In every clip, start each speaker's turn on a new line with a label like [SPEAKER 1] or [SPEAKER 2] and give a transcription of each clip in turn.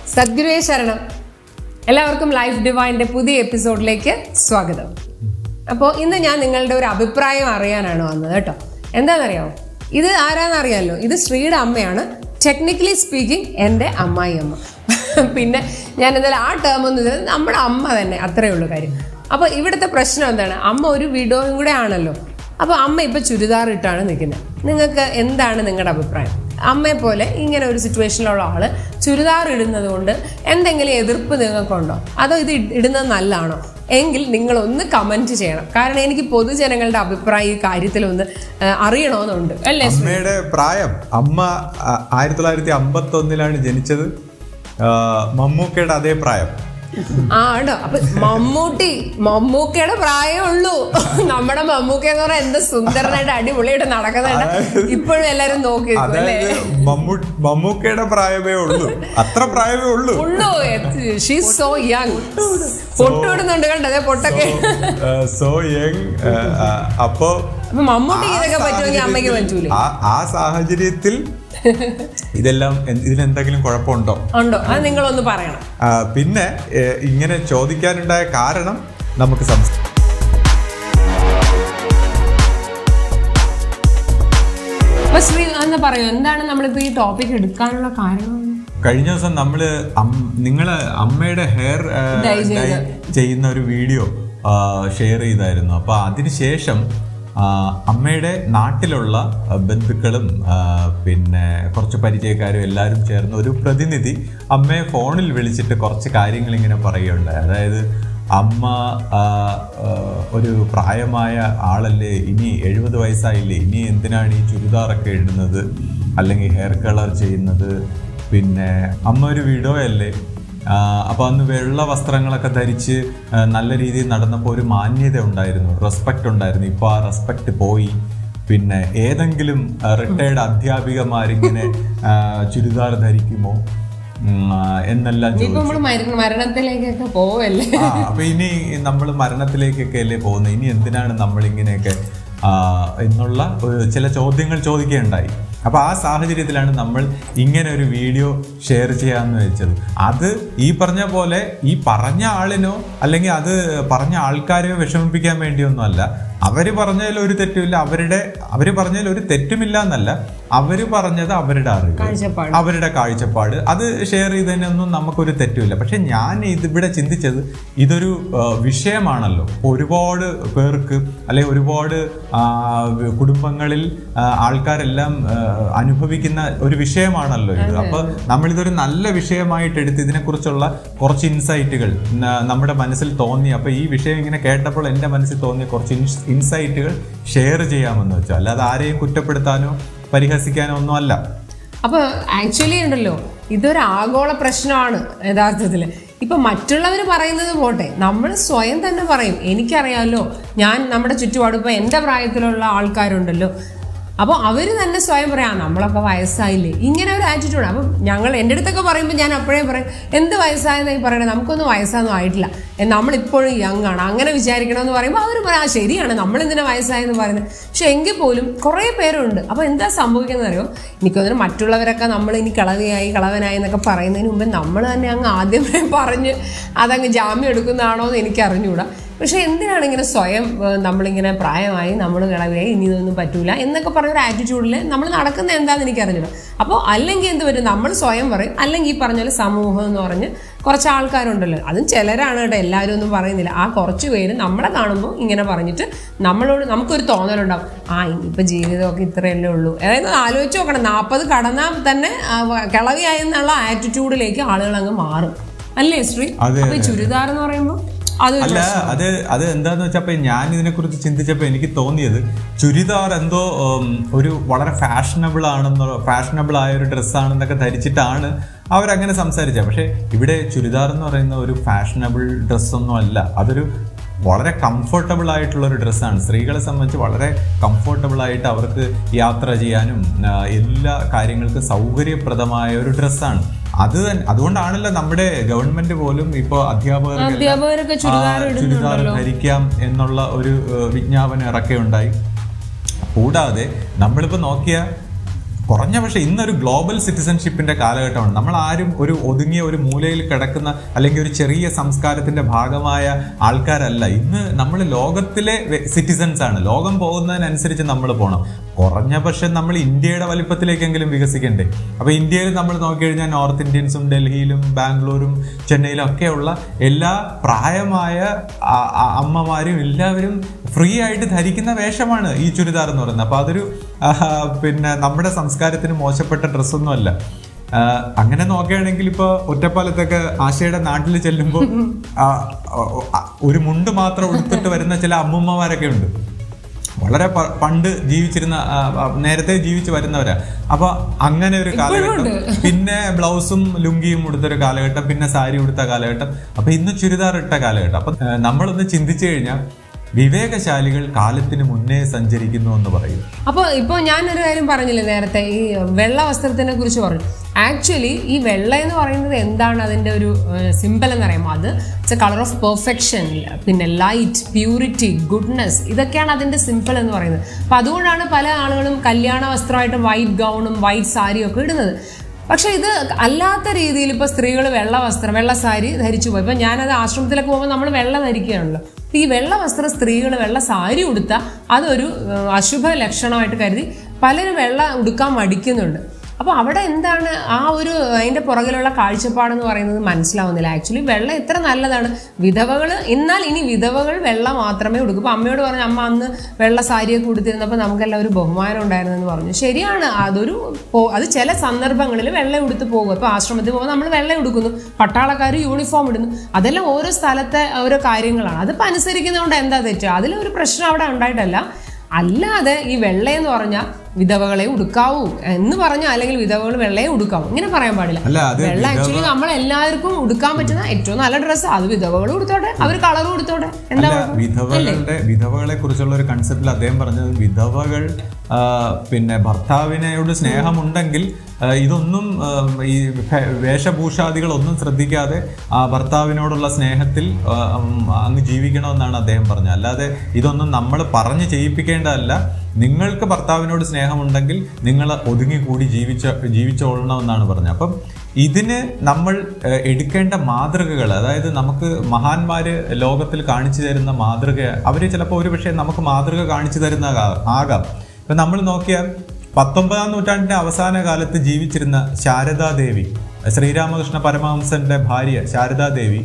[SPEAKER 1] സദ്ഗുരുവേ ശരണം എല്ലാവർക്കും ലൈഫ് ഡിവൈൻ്റെ പുതിയ എപ്പിസോഡിലേക്ക് സ്വാഗതം അപ്പോൾ ഇന്ന് ഞാൻ നിങ്ങളുടെ ഒരു അഭിപ്രായം അറിയാനാണ് വന്നത് കേട്ടോ എന്താണെന്നറിയാമോ ഇത് ആരാന്നറിയാമല്ലോ ഇത് ശ്രീയുടെ അമ്മയാണ് ടെക്നിക്കലി സ്പീക്കിംഗ് എൻ്റെ അമ്മായി അമ്മ പിന്നെ ഞാൻ എന്തായാലും ആ ടേം ഒന്നും ഇത് നമ്മുടെ അമ്മ തന്നെ അത്രയേ ഉള്ളൂ കാര്യം അപ്പോൾ ഇവിടുത്തെ പ്രശ്നം എന്താണ് അമ്മ ഒരു വിഡോയും കൂടെ ആണല്ലോ അപ്പോൾ അമ്മ ഇപ്പോൾ ചുരിദാർ ഇട്ടാണ് നിൽക്കുന്നത് നിങ്ങൾക്ക് എന്താണ് നിങ്ങളുടെ അഭിപ്രായം അമ്മയെ പോലെ ഇങ്ങനെ ഒരു സിറ്റുവേഷനിലുള്ള ആള് ചുരിദാർ ഇടുന്നത് കൊണ്ട് എന്തെങ്കിലും എതിർപ്പ് നിങ്ങൾക്കുണ്ടോ അതോ ഇത് ഇ- ഇടുന്നത് നല്ലതാണോ എങ്കിൽ നിങ്ങൾ ഒന്ന് കമന്റ് ചെയ്യണം കാരണം എനിക്ക് പൊതുജനങ്ങളുടെ അഭിപ്രായം ഈ കാര്യത്തിൽ ഒന്ന് ആ, അറിയണമെന്നുണ്ട് അല്ലേ
[SPEAKER 2] അമ്മയുടെ പ്രായം അമ്മ ആ, ആയിരത്തി തൊള്ളായിരത്തി അമ്പത്തി ഒന്നിലാണ് ജനിച്ചത് ആ, മമ്മൂക്കയുടെ അതേ പ്രായം
[SPEAKER 1] ആ ഉണ്ടോ അപ്പൊ മമ്മൂട്ടി മമ്മൂക്കയുടെ പ്രായമേ ഉള്ളൂ നമ്മുടെ മമ്മൂക്ക എന്ന് പറഞ്ഞാൽ എന്ത് സുന്ദരനായിട്ട് അടിപൊളിയായിട്ട് നടക്കുന്നുണ്ട് ഇപ്പോഴും എല്ലാരും നോക്കി നിൽക്കും അല്ലേ
[SPEAKER 2] അതായത് മമ്മൂ മമ്മൂക്കയുടെ പ്രായമേ ഉള്ളൂ അത്ര പ്രായമേ ഉള്ളൂ
[SPEAKER 1] ഉള്ളൂ ഷീസ് സോ യങ് പൊട്ടിടുന്നുണ്ട് കണ്ടോ അതെ പൊട്ടൊക്കെ
[SPEAKER 2] സോ യങ് അപ്പോ
[SPEAKER 1] അപ്പൊ മമ്മൂട്ടി
[SPEAKER 2] ആ
[SPEAKER 1] ഇതൊക്കെ പറ്റുമെങ്കിൽ അമ്മയ്ക്ക്
[SPEAKER 2] സാഹചര്യത്തിൽ-
[SPEAKER 1] പറ്റൂലേ
[SPEAKER 2] ആ- ആ സാഹചര്യത്തിൽ ഇതെല്ലാം എന്ത്- ഇതിനെന്തെങ്കിലും കുഴപ്പമുണ്ടോ
[SPEAKER 1] ഉണ്ടോ അത് നിങ്ങളൊന്ന് പറയണം
[SPEAKER 2] ആ, പിന്നെ ഏ, ഇങ്ങനെ ചോദിക്കാനുണ്ടായ കാരണം നമുക്ക് സംസാരിക്കാം
[SPEAKER 1] അപ്പൊ ശ്രീ എന്ന് പറയൂ എന്താണ് നമ്മളിപ്പോ ഈ ടോപ്പിക് എടുക്കാനുള്ള കാരണം
[SPEAKER 2] കഴിഞ്ഞ ദിവസം നമ്മള് അം- നിങ്ങള് അമ്മയുടെ ഹെയർ ആ,
[SPEAKER 1] Dye
[SPEAKER 2] dye
[SPEAKER 1] ചെയ്ത്.
[SPEAKER 2] ചെയ്യുന്ന ഒരു വീഡിയോ ഷെയർ ചെയ്തായിരുന്നു അപ്പൊ അതിനുശേഷം ആ, അമ്മയുടെ നാട്ടിലുള്ള ആ, ബന്ധുക്കളും ആ, പിന്നെ കുറച്ച് പരിചയക്കാരും എല്ലാവരും ചേർന്ന് ഒരു പ്രതിനിധി അമ്മയെ ഫോണിൽ വിളിച്ചിട്ട് കുറച്ച് കാര്യങ്ങൾ ഇങ്ങനെ പറയുകയുണ്ടായി അതായത് അമ്മ ആ, ആ, ഒരു പ്രായമായ ആളല്ലേ ഇനി എഴുപത് വയസ്സായില്ലേ ഇനി എന്തിനാണ് ഈ ചുരിദാറൊക്കെ ഇടുന്നത് അല്ലെങ്കിൽ ഹെയർ കളർ ചെയ്യുന്നത് പിന്നെ അമ്മ ഒരു വിഡോയല്ലേ അപ്പോൾ അന്ന് വെള്ള വസ്ത്രങ്ങളൊക്കെ ധരിച്ച് ആ, നല്ല രീതിയിൽ നടന്നപ്പോൾ ഒരു മാന്യത ഉണ്ടായിരുന്നു റെസ്പെക്റ്റ് ഉണ്ടായിരുന്നു ഇപ്പോൾ ആ റെസ്പെക്റ്റ് പോയി പിന്നെ ഏതെങ്കിലും റിട്ടയർഡ് അധ്യാപികമാരിങ്ങനെ ആ, ചുരിദാർ ധരിക്കുമോ ഉം, ആ, എന്നെല്ലാം
[SPEAKER 1] ഇപ്പൊ
[SPEAKER 2] ചോദിച്ചു
[SPEAKER 1] നമ്മള് മര- മരണത്തിലേക്കൊക്കെ പോവല്ലേ
[SPEAKER 2] ആ അപ്പൊ ഇനി നമ്മൾ മരണത്തിലേക്കൊക്കെ അല്ലേ പോകുന്നത് ഇനി എന്തിനാണ് നമ്മൾ ഇങ്ങനെയൊക്കെ ആ, എന്നുള്ള ഒരു ചില ചോദ്യങ്ങൾ ചോദിക്കുകയുണ്ടായി അപ്പൊ ആ സാഹചര്യത്തിലാണ് നമ്മൾ ഇങ്ങനെ ഒരു വീഡിയോ ഷെയർ ചെയ്യാന്ന് വെച്ചത് അത് ഈ പറഞ്ഞ പോലെ ഈ പറഞ്ഞ ആളിനോ അല്ലെങ്കിൽ അത് പറഞ്ഞ ആൾക്കാരെയോ വിഷമിപ്പിക്കാൻ വേണ്ടിയൊന്നും അല്ല അവര് പറഞ്ഞതിൽ ഒരു തെറ്റുമില്ല അവരുടെ അവര് പറഞ്ഞതിൽ ഒരു തെറ്റുമില്ല എന്നല്ല അവര് പറഞ്ഞത് അവരുടെ അറിവ്
[SPEAKER 1] കാഴ്ചപ്പാട്
[SPEAKER 2] അവരുടെ കാഴ്ചപ്പാട് അത് ഷെയർ ചെയ്തതിനൊന്നും നമുക്കൊരു തെറ്റുമില്ല പക്ഷെ ഞാൻ ഇതിവിടെ ചിന്തിച്ചത് ഇതൊരു ആ, വിഷയമാണല്ലോ ഒരുപാട് പേർക്ക് അല്ലെങ്കിൽ ഒരുപാട് ആ, കുടുംബങ്ങളിൽ ആ, ആൾക്കാരെല്ലാം ആ, അനുഭവിക്കുന്ന ഒരു വിഷയമാണല്ലോ ഇത് അപ്പൊ നമ്മളിതൊരു നല്ല വിഷയമായിട്ട് എടുത്ത് ഇതിനെക്കുറിച്ചുള്ള കുറച്ച് ഇൻസൈറ്റുകൾ നമ്മുടെ മനസ്സിൽ തോന്നി അപ്പൊ ഈ വിഷയം ഇങ്ങനെ കേട്ടപ്പോൾ എൻ്റെ മനസ്സിൽ തോന്നിയ കുറച്ച് ഇൻസൈറ്റുകൾ ഷെയർ ചെയ്യാമെന്ന് വെച്ചു അല്ലാതെ ആരെയും കുറ്റപ്പെടുത്താനോ പരിഹസിക്കാനോ ഒന്നും അല്ല
[SPEAKER 1] അപ്പൊ ആക്ച്വലി ഉണ്ടല്ലോ ഇതൊരു ആഗോള പ്രശ്നമാണ് യഥാർത്ഥത്തില് ഇപ്പൊ മറ്റുള്ളവർ പറയുന്നത് പോട്ടെ നമ്മൾ സ്വയം തന്നെ പറയും എനിക്കറിയാമല്ലോ ഞാൻ നമ്മുടെ ചുറ്റുപാട് ഇപ്പൊ എൻ്റെ പ്രായത്തിലുള്ള ആൾക്കാരുണ്ടല്ലോ അപ്പോൾ അവർ തന്നെ സ്വയം പറയാം "ആ, നമ്മളൊക്കെ വയസ്സായില്ലേ ഇങ്ങനെ ഒരു ആറ്റിറ്റ്യൂഡ് അപ്പം ഞങ്ങൾ എൻ്റെ അടുത്തൊക്കെ പറയുമ്പോൾ ഞാൻ അപ്പോഴേ പറയും എന്ത് വയസ്സായെന്നായി പറയണേ നമുക്കൊന്നും വയസ്സൊന്നും ആയിട്ടില്ല എ, നമ്മളിപ്പോഴും യങ് ആണ് അങ്ങനെ വിചാരിക്കണമെന്ന് പറയുമ്പോൾ അവർ പറയാം "ആ, ശരിയാണ് നമ്മൾ എന്തിനാ വയസ്സായെന്ന് പറയുന്നത് പക്ഷെ എങ്കിൽ പോലും കുറേ പേരുണ്ട് അപ്പോൾ എന്താ സംഭവിക്കുന്നത് അറിയോ എനിക്കൊന്നിനും മറ്റുള്ളവരൊക്കെ നമ്മൾ ഇനി കളവിയായി കളവനായി എന്നൊക്കെ പറയുന്നതിന് മുമ്പ് നമ്മൾ തന്നെ അങ്ങ് ആദ്യമേ പറഞ്ഞ് അതങ്ങ് ജാമ്യം എടുക്കുന്നതാണോ എന്ന് എനിക്ക് അറിഞ്ഞുകൂടാ പക്ഷെ എന്തിനാണ് ഇങ്ങനെ സ്വയം ഏഹ്, നമ്മളിങ്ങനെ പ്രായമായി നമ്മൾ കിളവിയായി ഇനി ഇതൊന്നും പറ്റൂല എന്നൊക്കെ പറഞ്ഞ ഒരു ആറ്റിറ്റ്യൂഡിൽ നമ്മൾ നടക്കുന്നത് എന്താണെന്ന് എനിക്ക് അറിഞ്ഞില്ല അപ്പോൾ അല്ലെങ്കിൽ എന്ത് പറ്റും നമ്മൾ സ്വയം പറയും അല്ലെങ്കിൽ ഈ പറഞ്ഞ പോലെ സമൂഹം എന്ന് പറഞ്ഞ് കുറച്ച് ആൾക്കാരുണ്ടല്ലോ അതും ചിലരാണ് കേട്ടോ എല്ലാവരും ഒന്നും പറയുന്നില്ല ആ കുറച്ച് പേര് നമ്മളെ കാണുമ്പോൾ ഇങ്ങനെ പറഞ്ഞിട്ട് നമ്മളോട് നമുക്കൊരു തോന്നലുണ്ടാവും ആ ഇനിയിപ്പോൾ ജീവിതമൊക്കെ ഇത്രയല്ലേ ഉള്ളൂ അതായത് ആലോചിച്ച് നോക്കണം നാൽപ്പത് കടന്നാൽ തന്നെ ആ, വ- കിളവിയായി എന്നുള്ള ആറ്റിറ്റ്യൂഡിലേക്ക് ആളുകൾ അങ്ങ് മാറും അല്ലേ ശ്രീ
[SPEAKER 2] അതെ,
[SPEAKER 1] അപ്പൊ ഈ ചുരിദാർ എന്ന് പറയുമ്പോൾ അതൊരു
[SPEAKER 2] അല്ല അത് അത് എന്താന്ന് വെച്ചപ്പോ ഞാൻ ഇതിനെ കുറിച്ച് ചിന്തിച്ചപ്പോ എനിക്ക് തോന്നിയത് ചുരിദാർ എന്തോ ഉം, ഒരു വളരെ ഫാഷനബിൾ ആണെന്നോ ഫാഷനബിൾ ആയ ഒരു ഡ്രസ്സാണെന്നൊക്കെ ധരിച്ചിട്ടാണ് അവരങ്ങനെ സംസാരിച്ചത് പക്ഷേ ഇവിടെ ചുരിദാർ എന്ന് പറയുന്ന ഒരു ഫാഷനബിൾ ഡ്രസ്സൊന്നും അല്ല അതൊരു വളരെ കംഫർട്ടബിൾ ആയിട്ടുള്ള ഒരു ഡ്രസ്സാണ് സ്ത്രീകളെ സംബന്ധിച്ച് വളരെ കംഫർട്ടബിൾ ആയിട്ട് അവർക്ക് യാത്ര ചെയ്യാനും ആ, എല്ലാ കാര്യങ്ങൾക്കും സൗകര്യപ്രദമായ ഒരു ഡ്രസ്സാണ് അത് തന്നെ അതുകൊണ്ടാണല്ലോ നമ്മുടെ ഗവൺമെന്റ് പോലും ഇപ്പോൾ അധ്യാപകർക്ക്
[SPEAKER 1] അധ്യാപകരൊക്കെ ചുരിദാർ
[SPEAKER 2] ചുരിദാർ ധരിക്കാം എന്നുള്ള ഒരു ഏഹ്, വിജ്ഞാപനം ഇറക്കുകയുണ്ടായി കൂടാതെ നമ്മളിപ്പോൾ നോക്കിയ കുറഞ്ഞ പക്ഷേ ഇന്നൊരു ഗ്ലോബൽ സിറ്റിസൺഷിപ്പിന്റെ കാലഘട്ടമാണ് നമ്മൾ ആരും ഒരു ഒതുങ്ങിയ ഒരു മൂലയിൽ കിടക്കുന്ന അല്ലെങ്കിൽ ഒരു ചെറിയ സംസ്കാരത്തിന്റെ ഭാഗമായ ആൾക്കാരല്ല ഇന്ന് നമ്മൾ ലോകത്തിലെ സിറ്റിസൺസ് ആണ് ലോകം പോകുന്നതിനനുസരിച്ച് നമ്മൾ പോകണം കുറഞ്ഞ പക്ഷെ നമ്മൾ ഇന്ത്യയുടെ വലിപ്പത്തിലേക്കെങ്കിലും വികസിക്കണ്ടേ അപ്പൊ ഇന്ത്യയിൽ നമ്മൾ നോക്കിക്കഴിഞ്ഞാൽ നോർത്ത് ഇന്ത്യൻസും ഡൽഹിയിലും ബാംഗ്ലൂരും ചെന്നൈയിലും ഒക്കെയുള്ള എല്ലാ പ്രായമായ ആ- ആ അമ്മമാരും എല്ലാവരും ഫ്രീ ആയിട്ട് ധരിക്കുന്ന വേഷമാണ് ഈ ചുരിദാർ എന്ന് പറയുന്നത് അപ്പൊ അതൊരു ആ, പിന്നെ നമ്മുടെ സംസ്കാരത്തിന് മോശപ്പെട്ട ഡ്രസ്സൊന്നുമല്ല ആ, അങ്ങനെ നോക്കുകയാണെങ്കിൽ ഇപ്പൊ ഒറ്റപ്പാലത്തൊക്കെ ആശയുടെ നാട്ടിൽ ചെല്ലുമ്പോൾ ഒരു മുണ്ട് മാത്രം ഉടുത്തിട്ട് വരുന്ന ചില അമ്മൂമ്മമാരൊക്കെ ഉണ്ട് വളരെ പ- പണ്ട് ജീവിച്ചിരുന്ന ആ, ആ, നേരത്തെ ജീവിച്ച് വരുന്നവരാ അപ്പൊ അങ്ങനെ ഒരു കാലഘട്ടം പിന്നെ ബ്ലൗസും ലുങ്കിയും ഉടുത്തൊരു കാലഘട്ടം പിന്നെ സാരി ഉടുത്ത കാലഘട്ടം അപ്പൊ ഇന്ന് ചുരിദാർ ഇട്ട കാലഘട്ടം അപ്പൊ ആ, നമ്മളൊന്ന് ചിന്തിച്ചു കഴിഞ്ഞാൽ വിവേകശാലികൾ കാലത്തിന് മുന്നേ സഞ്ചരിക്കുന്നു എന്ന് പറയും
[SPEAKER 1] അപ്പോൾ ഇപ്പോൾ ഞാനൊരു കാര്യം പറഞ്ഞില്ലേ നേരത്തെ ഈ വെള്ള വസ്ത്രത്തിനെ കുറിച്ച് പറഞ്ഞു ആക്ച്വലി ഈ വെള്ള എന്ന് പറയുന്നത് എന്താണ് അതിൻ്റെ ഒരു സിമ്പിൾ എന്ന് പറയുമ്പോൾ അത് it's a colour of perfection പിന്നെ ലൈറ്റ് പ്യൂരിറ്റി ഗുഡ്നെസ് ഇതൊക്കെയാണ് അതിൻ്റെ സിമ്പിൾ എന്ന് പറയുന്നത് അപ്പോൾ അതുകൊണ്ടാണ് പല ആളുകളും കല്യാണ വസ്ത്രമായിട്ട് വൈറ്റ് ഗൗണും വൈറ്റ് സാരിയും ഒക്കെ ഇടുന്നത് പക്ഷെ ഇത് അല്ലാത്ത രീതിയിൽ ഇപ്പോൾ സ്ത്രീകൾ വെള്ള വസ്ത്രം വെള്ള സാരി ധരിച്ചു പോയി ഇപ്പം ഞാനത് ആശ്രമത്തിലൊക്കെ പോകുമ്പോൾ നമ്മൾ വെള്ള ധരിക്കുകയാണല്ലോ ഈ വെള്ള വസ്ത്രം സ്ത്രീകൾ വെള്ള സാരി ഉടുത്താൽ അതൊരു ഏഹ്, അശുഭ ലക്ഷണമായിട്ട് കരുതി പലരും വെള്ള ഉടുക്കാൻ മടിക്കുന്നുണ്ട് അപ്പോൾ അവിടെ എന്താണ് ആ ഒരു അതിൻ്റെ പുറകിലുള്ള കാഴ്ചപ്പാടെന്ന് പറയുന്നത് മനസ്സിലാവുന്നില്ല ആക്ച്വലി വെള്ള എത്ര നല്ലതാണ് വിധവകൾ എന്നാൽ ഇനി വിധവകൾ വെള്ള മാത്രമേ ഉടുക്കൂ അപ്പോൾ അമ്മയോട് പറഞ്ഞു അമ്മ അന്ന് വെള്ള സാരിയൊക്കെ ഉടുത്തിരുന്നപ്പോൾ നമുക്കെല്ലാം ഒരു ബഹുമാനം ഉണ്ടായിരുന്നെന്ന് പറഞ്ഞു ശരിയാണ് അതൊരു പോ- അത് ചില സന്ദർഭങ്ങളിൽ വെള്ള ഉടുത്ത് പോകും ഇപ്പോൾ ആശ്രമത്തിൽ പോകുമ്പോൾ നമ്മൾ വെള്ള ഉടുക്കുന്നു പട്ടാളക്കാർ യൂണിഫോം ഇടുന്നു അതെല്ലാം ഓരോ സ്ഥലത്തെ ഓരോ കാര്യങ്ങളാണ് അതിപ്പോൾ അനുസരിക്കുന്നതുകൊണ്ട് എന്താ തെറ്റ് അതിലൊരു പ്രശ്നം അവിടെ ഉണ്ടായിട്ടല്ല അല്ലാതെ ഈ വെള്ളയെന്ന് പറഞ്ഞാൽ വിധവകളെ ഉടുക്കാവൂ എന്ന് പറഞ്ഞാൽ അല്ലെങ്കിൽ വിധവകൾ വെള്ളയെ ഉടുക്കാവൂ ഇങ്ങനെ പറയാൻ പാടില്ല
[SPEAKER 2] അല്ല അത്
[SPEAKER 1] വെള്ള ആക്ച്വലി നമ്മൾ എല്ലാവർക്കും ഉടുക്കാൻ പറ്റുന്ന ഏറ്റവും നല്ല ഡ്രസ്സ് അത് വിധവകൾ ഉടുത്തോട്ടെ അവർ കളറും ഉടുത്തോട്ടെ എന്താ
[SPEAKER 2] അല്ല വിധവകളുടെ വിധവകളെ കുറിച്ചുള്ള ഒരു കൺസെപ്റ്റിൽ അദ്ദേഹം പറഞ്ഞത് വിധവകൾ ആ, പിന്നെ ഭർത്താവിനോട് സ്നേഹമുണ്ടെങ്കിൽ ആ, ഇതൊന്നും ആ, ഈ ഭേ- വേഷഭൂഷാദികളൊന്നും ശ്രദ്ധിക്കാതെ ആ ഭർത്താവിനോടുള്ള സ്നേഹത്തിൽ ആ, ഉം, അങ്ങ് ജീവിക്കണമെന്നാണ് അദ്ദേഹം പറഞ്ഞത് അല്ലാതെ ഇതൊന്നും നമ്മൾ പറഞ്ഞ് ചെയ്യിപ്പിക്കേണ്ടതല്ല നിങ്ങൾക്ക് ഭർത്താവിനോട് സ്നേഹമുണ്ടെങ്കിൽ നിങ്ങൾ ഒതുങ്ങിക്കൂടി ജീവിച്ച ജീവിച്ചോളണമെന്നാണ് പറഞ്ഞത് അപ്പം ഇതിന് നമ്മൾ ഏഹ്, എടുക്കേണ്ട മാതൃകകൾ അതായത് നമുക്ക് മഹാന്മാര് ലോകത്തിൽ കാണിച്ചു തരുന്ന മാതൃക അവർ ചിലപ്പോൾ ഒരു പക്ഷേ നമുക്ക് മാതൃക കാണിച്ചു തരുന്ന ആകാ- ആകാം ഇപ്പം നമ്മൾ നോക്കിയാൽ പത്തൊമ്പതാം നൂറ്റാണ്ടിന്റെ അവസാന കാലത്ത് ജീവിച്ചിരുന്ന ശാരദാദേവി ശ്രീരാമകൃഷ്ണ പരമഹംസന്റെ ഭാര്യ ശാരദാദേവി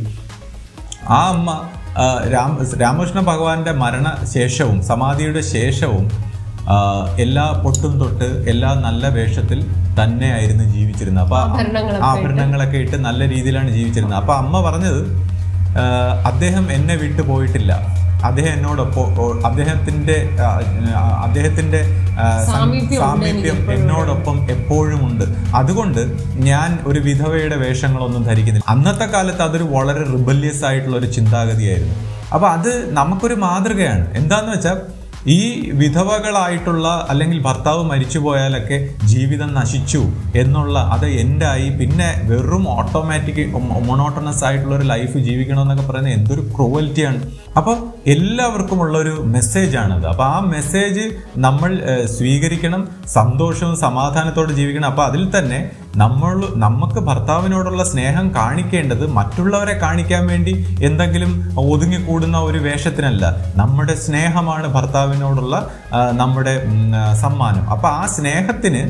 [SPEAKER 2] ആ അമ്മ ആ, രാം രാമകൃഷ്ണ ഭഗവാന്റെ മരണശേഷവും സമാധിയുടെ ശേഷവും ആ, എല്ലാ പൊട്ടും തൊട്ട് എല്ലാ നല്ല വേഷത്തിൽ തന്നെയായിരുന്നു ജീവിച്ചിരുന്നത് അപ്പൊ
[SPEAKER 1] ആഭരണങ്ങളൊക്കെ
[SPEAKER 2] ആഭരണങ്ങളൊക്കെ ഇട്ട് നല്ല രീതിയിലാണ് ജീവിച്ചിരുന്നത് അപ്പൊ അമ്മ പറഞ്ഞത് ആ, അദ്ദേഹം എന്നെ വിട്ടു പോയിട്ടില്ല അദ്ദേഹം എന്നോടൊപ്പം ഓ- അദ്ദേഹത്തിന്റെ ആ, ആ, അദ്ദേഹത്തിന്റെ ആ, സം-
[SPEAKER 1] സാമീപ്യം ഉണ്ട്
[SPEAKER 2] സാമീപ്യം എന്നോടൊപ്പം എപ്പോഴും ഉണ്ട് അതുകൊണ്ട് ഞാൻ ഒരു വിധവയുടെ വേഷങ്ങളൊന്നും ധരിക്കുന്നില്ല അന്നത്തെ കാലത്ത് അതൊരു വളരെ റിബല്യസ് ആയിട്ടുള്ള ഒരു ചിന്താഗതിയായിരുന്നു അപ്പൊ അത് നമുക്കൊരു മാതൃകയാണ് എന്താന്ന് വെച്ചാൽ ഈ വിധവകളായിട്ടുള്ള അല്ലെങ്കിൽ ഭർത്താവ് മരിച്ചു പോയാലൊക്കെ ജീവിതം നശിച്ചു എന്നുള്ള അത് എൻഡായി പിന്നെ വെറും ഓട്ടോമാറ്റിക് മൊണോട്ടണസ് ആയിട്ടുള്ള ഒരു ലൈഫ് ജീവിക്കണമെന്നൊക്കെ പറയുന്നത് എന്തൊരു ക്രൂവൽറ്റിയാണ് അപ്പോൾ എല്ലാവർക്കും ഉള്ള ഒരു മെസ്സേജ് ആണത് അപ്പോൾ ആ മെസ്സേജ് നമ്മൾ ഏഹ്, സ്വീകരിക്കണം സന്തോഷവും സമാധാനത്തോടെ ജീവിക്കണം അപ്പോൾ അതിൽ തന്നെ നമ്മൾ നമുക്ക് ഭർത്താവിനോടുള്ള സ്നേഹം കാണിക്കേണ്ടത് മറ്റുള്ളവരെ കാണിക്കാൻ വേണ്ടി എന്തെങ്കിലും ഒതുങ്ങിക്കൂടുന്ന ഒരു വേഷത്തിനല്ല നമ്മുടെ സ്നേഹമാണ് ഭർത്താവിനോടുള്ള ആ, നമ്മുടെ ഉം, ആ, സമ്മാനം അപ്പൊ ആ സ്നേഹത്തിന്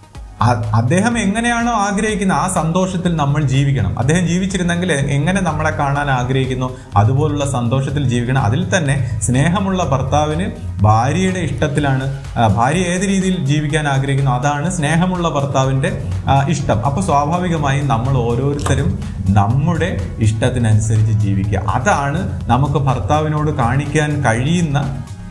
[SPEAKER 2] അ- അദ്ദേഹം എങ്ങനെയാണോ ആഗ്രഹിക്കുന്നത് ആ സന്തോഷത്തിൽ നമ്മൾ ജീവിക്കണം അദ്ദേഹം ജീവിച്ചിരുന്നെങ്കിൽ എ- എങ്ങനെ നമ്മളെ കാണാൻ ആഗ്രഹിക്കുന്നു അതുപോലുള്ള സന്തോഷത്തിൽ ജീവിക്കണം അതിൽ തന്നെ സ്നേഹമുള്ള ഭർത്താവിന് ഭാര്യയുടെ ഇഷ്ടത്തിലാണ് ആ, ഭാര്യ ഏത് രീതിയിൽ ജീവിക്കാൻ ആഗ്രഹിക്കുന്നു അതാണ് സ്നേഹമുള്ള ഭർത്താവിൻ്റെ ആ, ഇഷ്ടം അപ്പോൾ സ്വാഭാവികമായും നമ്മൾ ഓരോരുത്തരും നമ്മുടെ ഇഷ്ടത്തിനനുസരിച്ച് ജീവിക്കുക അതാണ് നമുക്ക് ഭർത്താവിനോട് കാണിക്കാൻ കഴിയുന്ന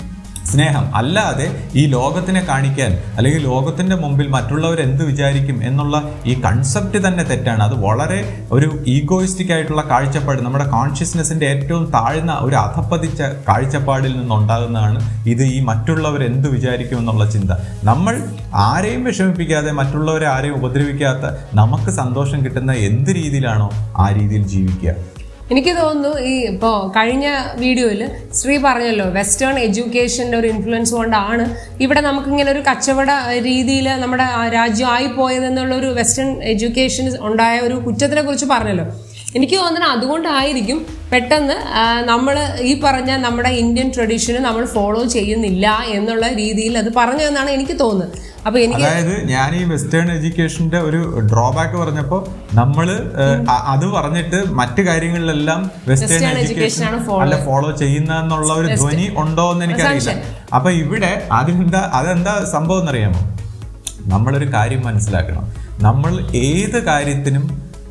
[SPEAKER 2] സ്നേഹം അല്ലാതെ ഈ ലോകത്തിനെ കാണിക്കാൻ അല്ലെങ്കിൽ ലോകത്തിന്റെ മുമ്പിൽ മറ്റുള്ളവർ എന്ത് വിചാരിക്കും എന്നുള്ള ഈ കൺസെപ്റ്റ് തന്നെ തെറ്റാണ് അത് വളരെ ഒരു ഈഗോയിസ്റ്റിക് ആയിട്ടുള്ള കാഴ്ചപ്പാട് നമ്മുടെ കോൺഷ്യസ്നെസ്സിന്റെ ഏറ്റവും താഴ്ന്ന ഒരു അധപ്പതിച്ച കാഴ്ചപ്പാടിൽ നിന്നുണ്ടാകുന്നതാണ് ഇത് ഈ മറ്റുള്ളവർ എന്ത് വിചാരിക്കും എന്നുള്ള ചിന്ത നമ്മൾ ആരെയും വിഷമിപ്പിക്കാതെ മറ്റുള്ളവരെ ആരെയും ഉപദ്രവിക്കാത്ത നമുക്ക് സന്തോഷം കിട്ടുന്ന എന്ത് രീതിയിലാണോ ആ രീതിയിൽ ജീവിക്കുക
[SPEAKER 1] എനിക്ക് തോന്നുന്നു ഈ ഇപ്പോൾ കഴിഞ്ഞ വീഡിയോയിൽ ശ്രീ പറഞ്ഞല്ലോ വെസ്റ്റേൺ എഡ്യൂക്കേഷൻ്റെ ഒരു ഇൻഫ്ലുവൻസ് കൊണ്ടാണ് ഇവിടെ നമുക്ക് ഇങ്ങനെ ഒരു കച്ചവട രീതിയിൽ നമ്മുടെ ആ രാജ്യം ആയിപ്പോയതെന്നുള്ള ഒരു വെസ്റ്റേൺ എഡ്യൂക്കേഷൻ ഉണ്ടായ ഒരു കുറ്റത്തിനെ കുറിച്ച് പറഞ്ഞല്ലോ എനിക്ക് തോന്നുന്നത് അതുകൊണ്ടായിരിക്കും പെട്ടെന്ന് നമ്മൾ ഈ പറഞ്ഞ നമ്മുടെ ഇന്ത്യൻ ട്രഡീഷന് നമ്മൾ ഫോളോ ചെയ്യുന്നില്ല എന്നുള്ള രീതിയിൽ അത് പറഞ്ഞതെന്നാണ് എനിക്ക് തോന്നുന്നത് അപ്പൊ എനിക്ക്
[SPEAKER 2] അതായത് ഞാൻ ഈ വെസ്റ്റേൺ എഡ്യൂക്കേഷന്റെ ഒരു ഡ്രോബാക്ക് പറഞ്ഞപ്പോ നമ്മള് ഏഹ്, അ- അത് പറഞ്ഞിട്ട് മറ്റു കാര്യങ്ങളിലെല്ലാം വെസ്റ്റേൺ
[SPEAKER 1] Western education
[SPEAKER 2] എഡ്യൂക്കേഷൻ
[SPEAKER 1] ആണ് follow
[SPEAKER 2] അല്ല ഫോളോ ചെയ്യുന്ന എന്നുള്ള ഒരു ധ്വനി ഉണ്ടോ എന്ന് എനിക്കറിയില്ല അപ്പൊ ഇവിടെ അതിനെന്താ അതെന്താ സംഭവം എന്നറിയാമോ നമ്മളൊരു കാര്യം മനസ്സിലാക്കണം നമ്മൾ ഏത് കാര്യത്തിനും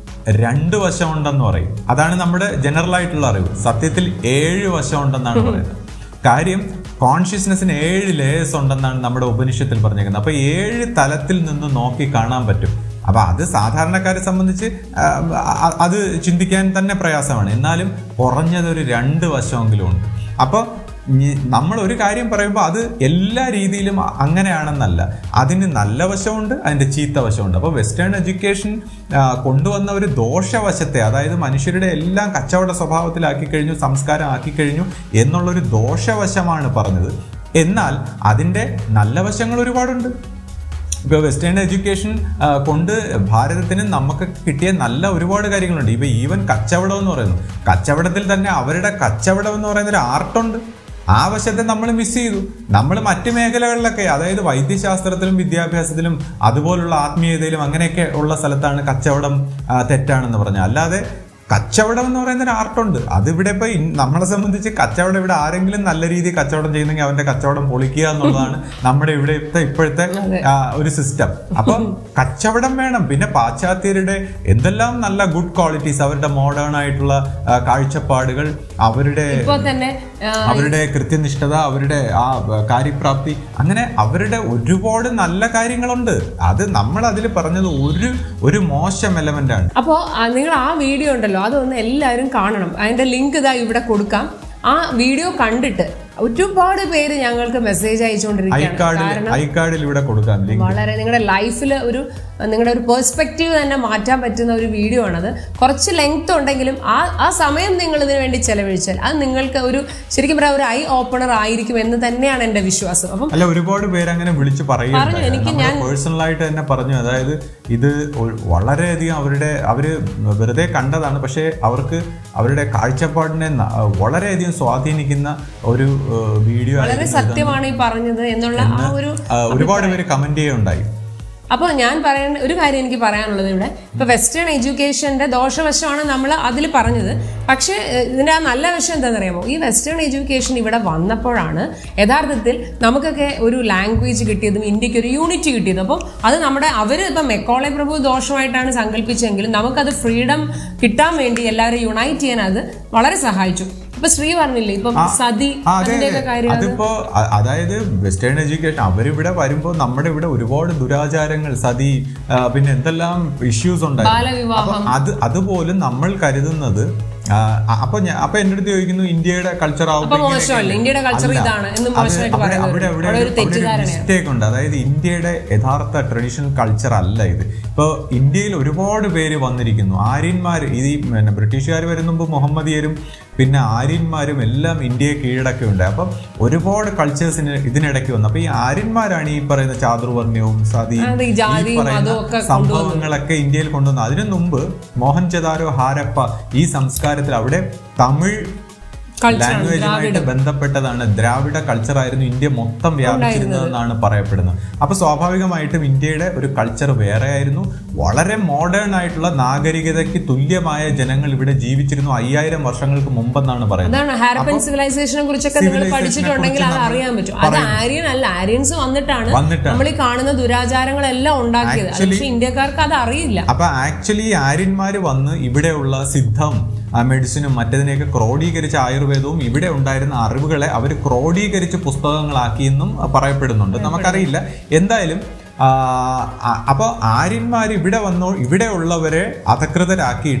[SPEAKER 2] രണ്ട് വശമുണ്ടെന്ന് പറയും അതാണ് നമ്മുടെ ജനറൽ ആയിട്ടുള്ള അറിവ് സത്യത്തിൽ ഏഴ് വശമുണ്ടെന്നാണ് പറയുന്നത് കാര്യം കോൺഷ്യസ്നെസ്സിന് ഏഴ് ലേയേഴ്സ് ഉണ്ടെന്നാണ് നമ്മുടെ ഉപനിഷത്തിൽ പറഞ്ഞേക്കുന്നത് അപ്പൊ ഏഴ് തലത്തിൽ നിന്ന് നോക്കി കാണാൻ പറ്റും അപ്പൊ അത് സാധാരണക്കാരെ സംബന്ധിച്ച് ആ, അ- അത് ചിന്തിക്കാൻ തന്നെ പ്രയാസമാണ് എന്നാലും കുറഞ്ഞത് ഒരു രണ്ട് വശമെങ്കിലും ഉണ്ട് അപ്പോൾ നമ്മൾ ഒരു കാര്യം പറയുമ്പോൾ അത് എല്ലാ രീതിയിലും അ- അങ്ങനെയാണെന്നല്ല അതിന് നല്ല വശമുണ്ട് അതിൻ്റെ ചീത്ത വശമുണ്ട് അപ്പോൾ വെസ്റ്റേൺ എഡ്യൂക്കേഷൻ ആ, കൊണ്ടുവന്ന ഒരു ദോഷവശത്തെ അതായത് മനുഷ്യരുടെ എല്ലാം കച്ചവട സ്വഭാവത്തിലാക്കി കഴിഞ്ഞു സംസ്കാരം ആക്കി കഴിഞ്ഞു എന്നുള്ളൊരു ദോഷവശമാണ് പറഞ്ഞത് എന്നാൽ അതിൻ്റെ നല്ല വശങ്ങൾ ഒരുപാടുണ്ട് ഇപ്പോൾ വെസ്റ്റേൺ എഡ്യൂക്കേഷൻ ആ, കൊണ്ട് ഭാരതത്തിന് നമുക്ക് കിട്ടിയ നല്ല ഒരുപാട് കാര്യങ്ങളുണ്ട് ഇപ്പോൾ ഈവൻ കച്ചവടം എന്ന് പറയുന്നു കച്ചവടത്തിൽ തന്നെ അവരുടെ കച്ചവടം എന്ന് പറയുന്ന ഒരു ആർട്ടുണ്ട് ആ വശത്തെ നമ്മൾ മിസ് ചെയ്തു നമ്മൾ മറ്റു മേഖലകളിലൊക്കെ അതായത് വൈദ്യശാസ്ത്രത്തിലും വിദ്യാഭ്യാസത്തിലും അതുപോലുള്ള ആത്മീയതയിലും അങ്ങനെയൊക്കെ ഉള്ള സ്ഥലത്താണ് കച്ചവടം ആ, തെറ്റാണെന്ന് പറഞ്ഞത് അല്ലാതെ കച്ചവടം എന്ന് പറയുന്ന ഒരു ആർട്ടുണ്ട് അതിവിടെ ഇപ്പൊ ഇൻ- നമ്മളെ സംബന്ധിച്ച് കച്ചവടം ഇവിടെ ആരെങ്കിലും നല്ല രീതിയിൽ കച്ചവടം ചെയ്യുന്നെങ്കിൽ അവന്റെ കച്ചവടം പൊളിക്കുക എന്നുള്ളതാണ് നമ്മുടെ ഇവിടുത്തെ ഇപ്പോഴത്തെ ആ, ഒരു സിസ്റ്റം അപ്പൊ കച്ചവടം വേണം പിന്നെ പാശ്ചാത്യരുടെ എന്തെല്ലാം നല്ല ഗുഡ് ക്വാളിറ്റീസ് അവരുടെ മോഡേൺ ആയിട്ടുള്ള ആ, കാഴ്ചപ്പാടുകൾ അവരുടെ
[SPEAKER 1] ഇപ്പൊ തന്നെ ആ,
[SPEAKER 2] അവരുടെ കൃത്യനിഷ്ഠത അവരുടെ ആ ബ- കാര്യപ്രാപ്തി അങ്ങനെ അവരുടെ ഒരുപാട് നല്ല കാര്യങ്ങളുണ്ട് അത് നമ്മൾ അതിൽ പറഞ്ഞത് ഒരു ഒരു മോശം എലമെന്റ് ആണ്
[SPEAKER 1] അപ്പോൾ നിങ്ങൾ ആ വീഡിയോ ഉണ്ടല്ലോ അതൊന്ന് എല്ലാവരും കാണണം അതിന്റെ ലിങ്ക് ഇതാ ഇവിടെ കൊടുക്കാം ആ വീഡിയോ കണ്ടിട്ട് ഒരുപാട് പേര് ഞങ്ങൾക്ക് മെസ്സേജ് അയച്ചുകൊണ്ടിരിക്കുകയാണ്
[SPEAKER 2] ഐക്കാർഡിൽ ഐക്കാർഡിൽ ഇവിടെ കൊടുക്കാം ലിങ്ക്
[SPEAKER 1] വളരെ നിങ്ങളുടെ ലൈഫിൽ ഒരു നിങ്ങളുടെ ഒരു പെർസ്പെക്റ്റീവ് തന്നെ മാറ്റാൻ പറ്റുന്ന ഒരു വീഡിയോ ആണത് കുറച്ച് ലെങ്ത് ഉണ്ടെങ്കിലും ആ ആ സമയം നിങ്ങൾ ഇതിനു വേണ്ടി ചെലവഴിച്ചാൽ അത് നിങ്ങൾക്ക് ഒരു ശരിക്കും പറയാം ഒരു ഐ ഓപ്പണർ ആയിരിക്കും എന്ന് തന്നെയാണ് എൻ്റെ വിശ്വാസം അപ്പം
[SPEAKER 2] അല്ല ഒരുപാട് പേര് അങ്ങനെ വിളിച്ച് പറയുന്നുണ്ട് പേഴ്സണൽ ആയിട്ട് തന്നെ പറഞ്ഞു അതായത് ഇത് ഒ- വളരെയധികം അവരുടെ അവര് വെറുതെ കണ്ടതാണ് പക്ഷേ അവർക്ക് അവരുടെ കാഴ്ചപ്പാടിനെ ന- വളരെയധികം സ്വാധീനിക്കുന്ന ഒരു ഏഹ്, വീഡിയോ
[SPEAKER 1] വളരെ
[SPEAKER 2] ആയിരുന്നു
[SPEAKER 1] സത്യമാണ് ഈ പറഞ്ഞത് എന്നുള്ള ആ ഒരു
[SPEAKER 2] ആ, ഒരുപാട് പേര് കമന്റ് ചെയ്യുണ്ടായി
[SPEAKER 1] അപ്പോൾ ഞാൻ പറയുന്ന ഒരു കാര്യം എനിക്ക് പറയാനുള്ളത് ഇവിടെ ഇപ്പൊ വെസ്റ്റേൺ എഡ്യൂക്കേഷന്റെ ദോഷവശമാണ് നമ്മൾ അതിൽ പറഞ്ഞത് പക്ഷേ ഏഹ്, ഇതിന്റെ ആ നല്ല വശം എന്താണെന്നറിയാമോ ഈ വെസ്റ്റേൺ എഡ്യൂക്കേഷൻ ഇവിടെ വന്നപ്പോഴാണ് യഥാർത്ഥത്തിൽ നമുക്കൊക്കെ ഒരു ലാംഗ്വേജ് കിട്ടിയതും ഇന്ത്യക്ക് ഒരു യൂണിറ്റി കിട്ടിയതും അപ്പം അത് നമ്മുടെ അവർ ഇപ്പം മെക്കോളെ പ്രഭു ദോഷമായിട്ടാണ് സങ്കല്പിച്ചെങ്കിലും നമുക്കത് ഫ്രീഡം കിട്ടാൻ വേണ്ടി എല്ലാവരും യുണൈറ്റ് ചെയ്യാൻ അത് വളരെ സഹായിച്ചു ഇപ്പൊ ശ്രീ പറഞ്ഞില്ലേ ഇപ്പം സതി
[SPEAKER 2] ആ, അതെ
[SPEAKER 1] അതിന്റെയൊക്കെ കാര്യം
[SPEAKER 2] അതിപ്പോ അ- അതായത് വെസ്റ്റേൺ എഡ്യൂക്കേഷൻ അവരിവിടെ വരുമ്പോൾ നമ്മുടെ ഇവിടെ ഒരുപാട് ദുരാചാരങ്ങൾ സതി ആ, പിന്നെ എന്തെല്ലാം ഇഷ്യൂസ് ഉണ്ടായി
[SPEAKER 1] ബാലവിവാഹം
[SPEAKER 2] അപ്പൊ അത് അതുപോലും നമ്മൾ കരുതുന്നത് ആ, അ- അപ്പൊ ഞാൻ അപ്പൊ എന്റെ അടുത്ത് ചോദിക്കുന്നു ഇന്ത്യയുടെ കൾച്ചർ
[SPEAKER 1] അപ്പൊ മോശമല്ല ഇന്ത്യയുടെ കൾച്ചർ ഇതാണ് എന്ന് മോശമായിട്ട് പറയുന്നത്
[SPEAKER 2] അവിടെ അവിടെ
[SPEAKER 1] അവിടെ ഒരു തെറ്റിദ്ധാരണയാണ്
[SPEAKER 2] മിസ്റ്റേക്ക് ഉണ്ട് അതായത് ഇന്ത്യയുടെ യഥാർത്ഥ ട്രഡീഷണൽ കൾച്ചർ അല്ല ഇത് ഇപ്പോൾ ഇന്ത്യയിൽ ഒരുപാട് പേര് വന്നിരിക്കുന്നു ആര്യന്മാർ ഇത് ഈ പിന്നെ ബ്രിട്ടീഷുകാർ വരുന്ന മുമ്പ് മുഹമ്മദിയരും പിന്നെ ആര്യന്മാരും എല്ലാം ഇന്ത്യയെ കീഴടക്കിയുണ്ട് അപ്പം ഒരുപാട് കൾച്ചേഴ്സിന് ഇതിനിടയ്ക്ക് വന്നു അപ്പൊ ഈ ആര്യന്മാരാണ് ഈ പറയുന്ന ചാതുർവർണ്ണയവും സതി
[SPEAKER 1] അത് ഈ
[SPEAKER 2] ഈ
[SPEAKER 1] ജാതിയും
[SPEAKER 2] പറയുന്ന
[SPEAKER 1] മതവും ഒക്കെ
[SPEAKER 2] സംഭവങ്ങളൊക്കെ ഇന്ത്യയിൽ കൊണ്ടുവന്നു അതിനു മുമ്പ് മോഹൻജദാരോ ഹാരപ്പ ഈ സംസ്കാരത്തിൽ അവിടെ തമിഴ്
[SPEAKER 1] Culture ആണ്,
[SPEAKER 2] ലാംഗ്വേജുമായിട്ട് ബന്ധപ്പെട്ടതാണ് ദ്രാവിഡ കൾച്ചർ ആയിരുന്നു ഇന്ത്യ മൊത്തം വ്യാപിച്ചിരുന്നതെന്നാണ് പറയപ്പെടുന്നത് അപ്പൊ സ്വാഭാവികമായിട്ടും ഇന്ത്യയുടെ ഒരു കൾച്ചർ വേറെ ആയിരുന്നു വളരെ മോഡേൺ ആയിട്ടുള്ള നാഗരികതയ്ക്ക് തുല്യമായ ജനങ്ങൾ ഇവിടെ ജീവിച്ചിരുന്നു അയ്യായിരം വർഷങ്ങൾക്ക് മുമ്പെന്നാണ് പറയുന്നത്
[SPEAKER 1] അതാണ് ഹാരപ്പൻ സിവിലൈസേഷനെ കുറിച്ചൊക്കെ നിങ്ങൾ
[SPEAKER 2] civilization നെ
[SPEAKER 1] പഠിച്ചിട്ടുണ്ടെങ്കിൽ അത്
[SPEAKER 2] കുറിച്ച്
[SPEAKER 1] അറിയാൻ പറ്റും അത് ആര്യൻ അല്ല ആര്യൻസ് വന്നിട്ടാണ്
[SPEAKER 2] വന്നിട്ടാണ്.
[SPEAKER 1] നമ്മൾ ഈ കാണുന്ന ദുരാചാരങ്ങളെല്ലാം ഉണ്ടാക്കിയത് അത് പക്ഷെ ഇന്ത്യക്കാർക്ക് അത് അറിയില്ല
[SPEAKER 2] അപ്പൊ ആക്ച്വലി ആര്യന്മാര് വന്ന് ഇവിടെയുള്ള സിദ്ധം ആ, മെഡിസിനും മറ്റതിനെയൊക്കെ ക്രോഡീകരിച്ച ആയുർവേദവും ഇവിടെ ഉണ്ടായിരുന്ന അറിവുകളെ അവർ ക്രോഡീകരിച്ച് പുസ്തകങ്ങളാക്കിയെന്നും ആ, പറയപ്പെടുന്നുണ്ട് നമുക്കറിയില്ല എന്തായാലും ആ, ആ, അപ്പൊ ആര്യന്മാർ ഇവിടെ വന്നോ ഇവിടെ ഉള്ളവരെ അധകൃതരാക്കിയിട്ട്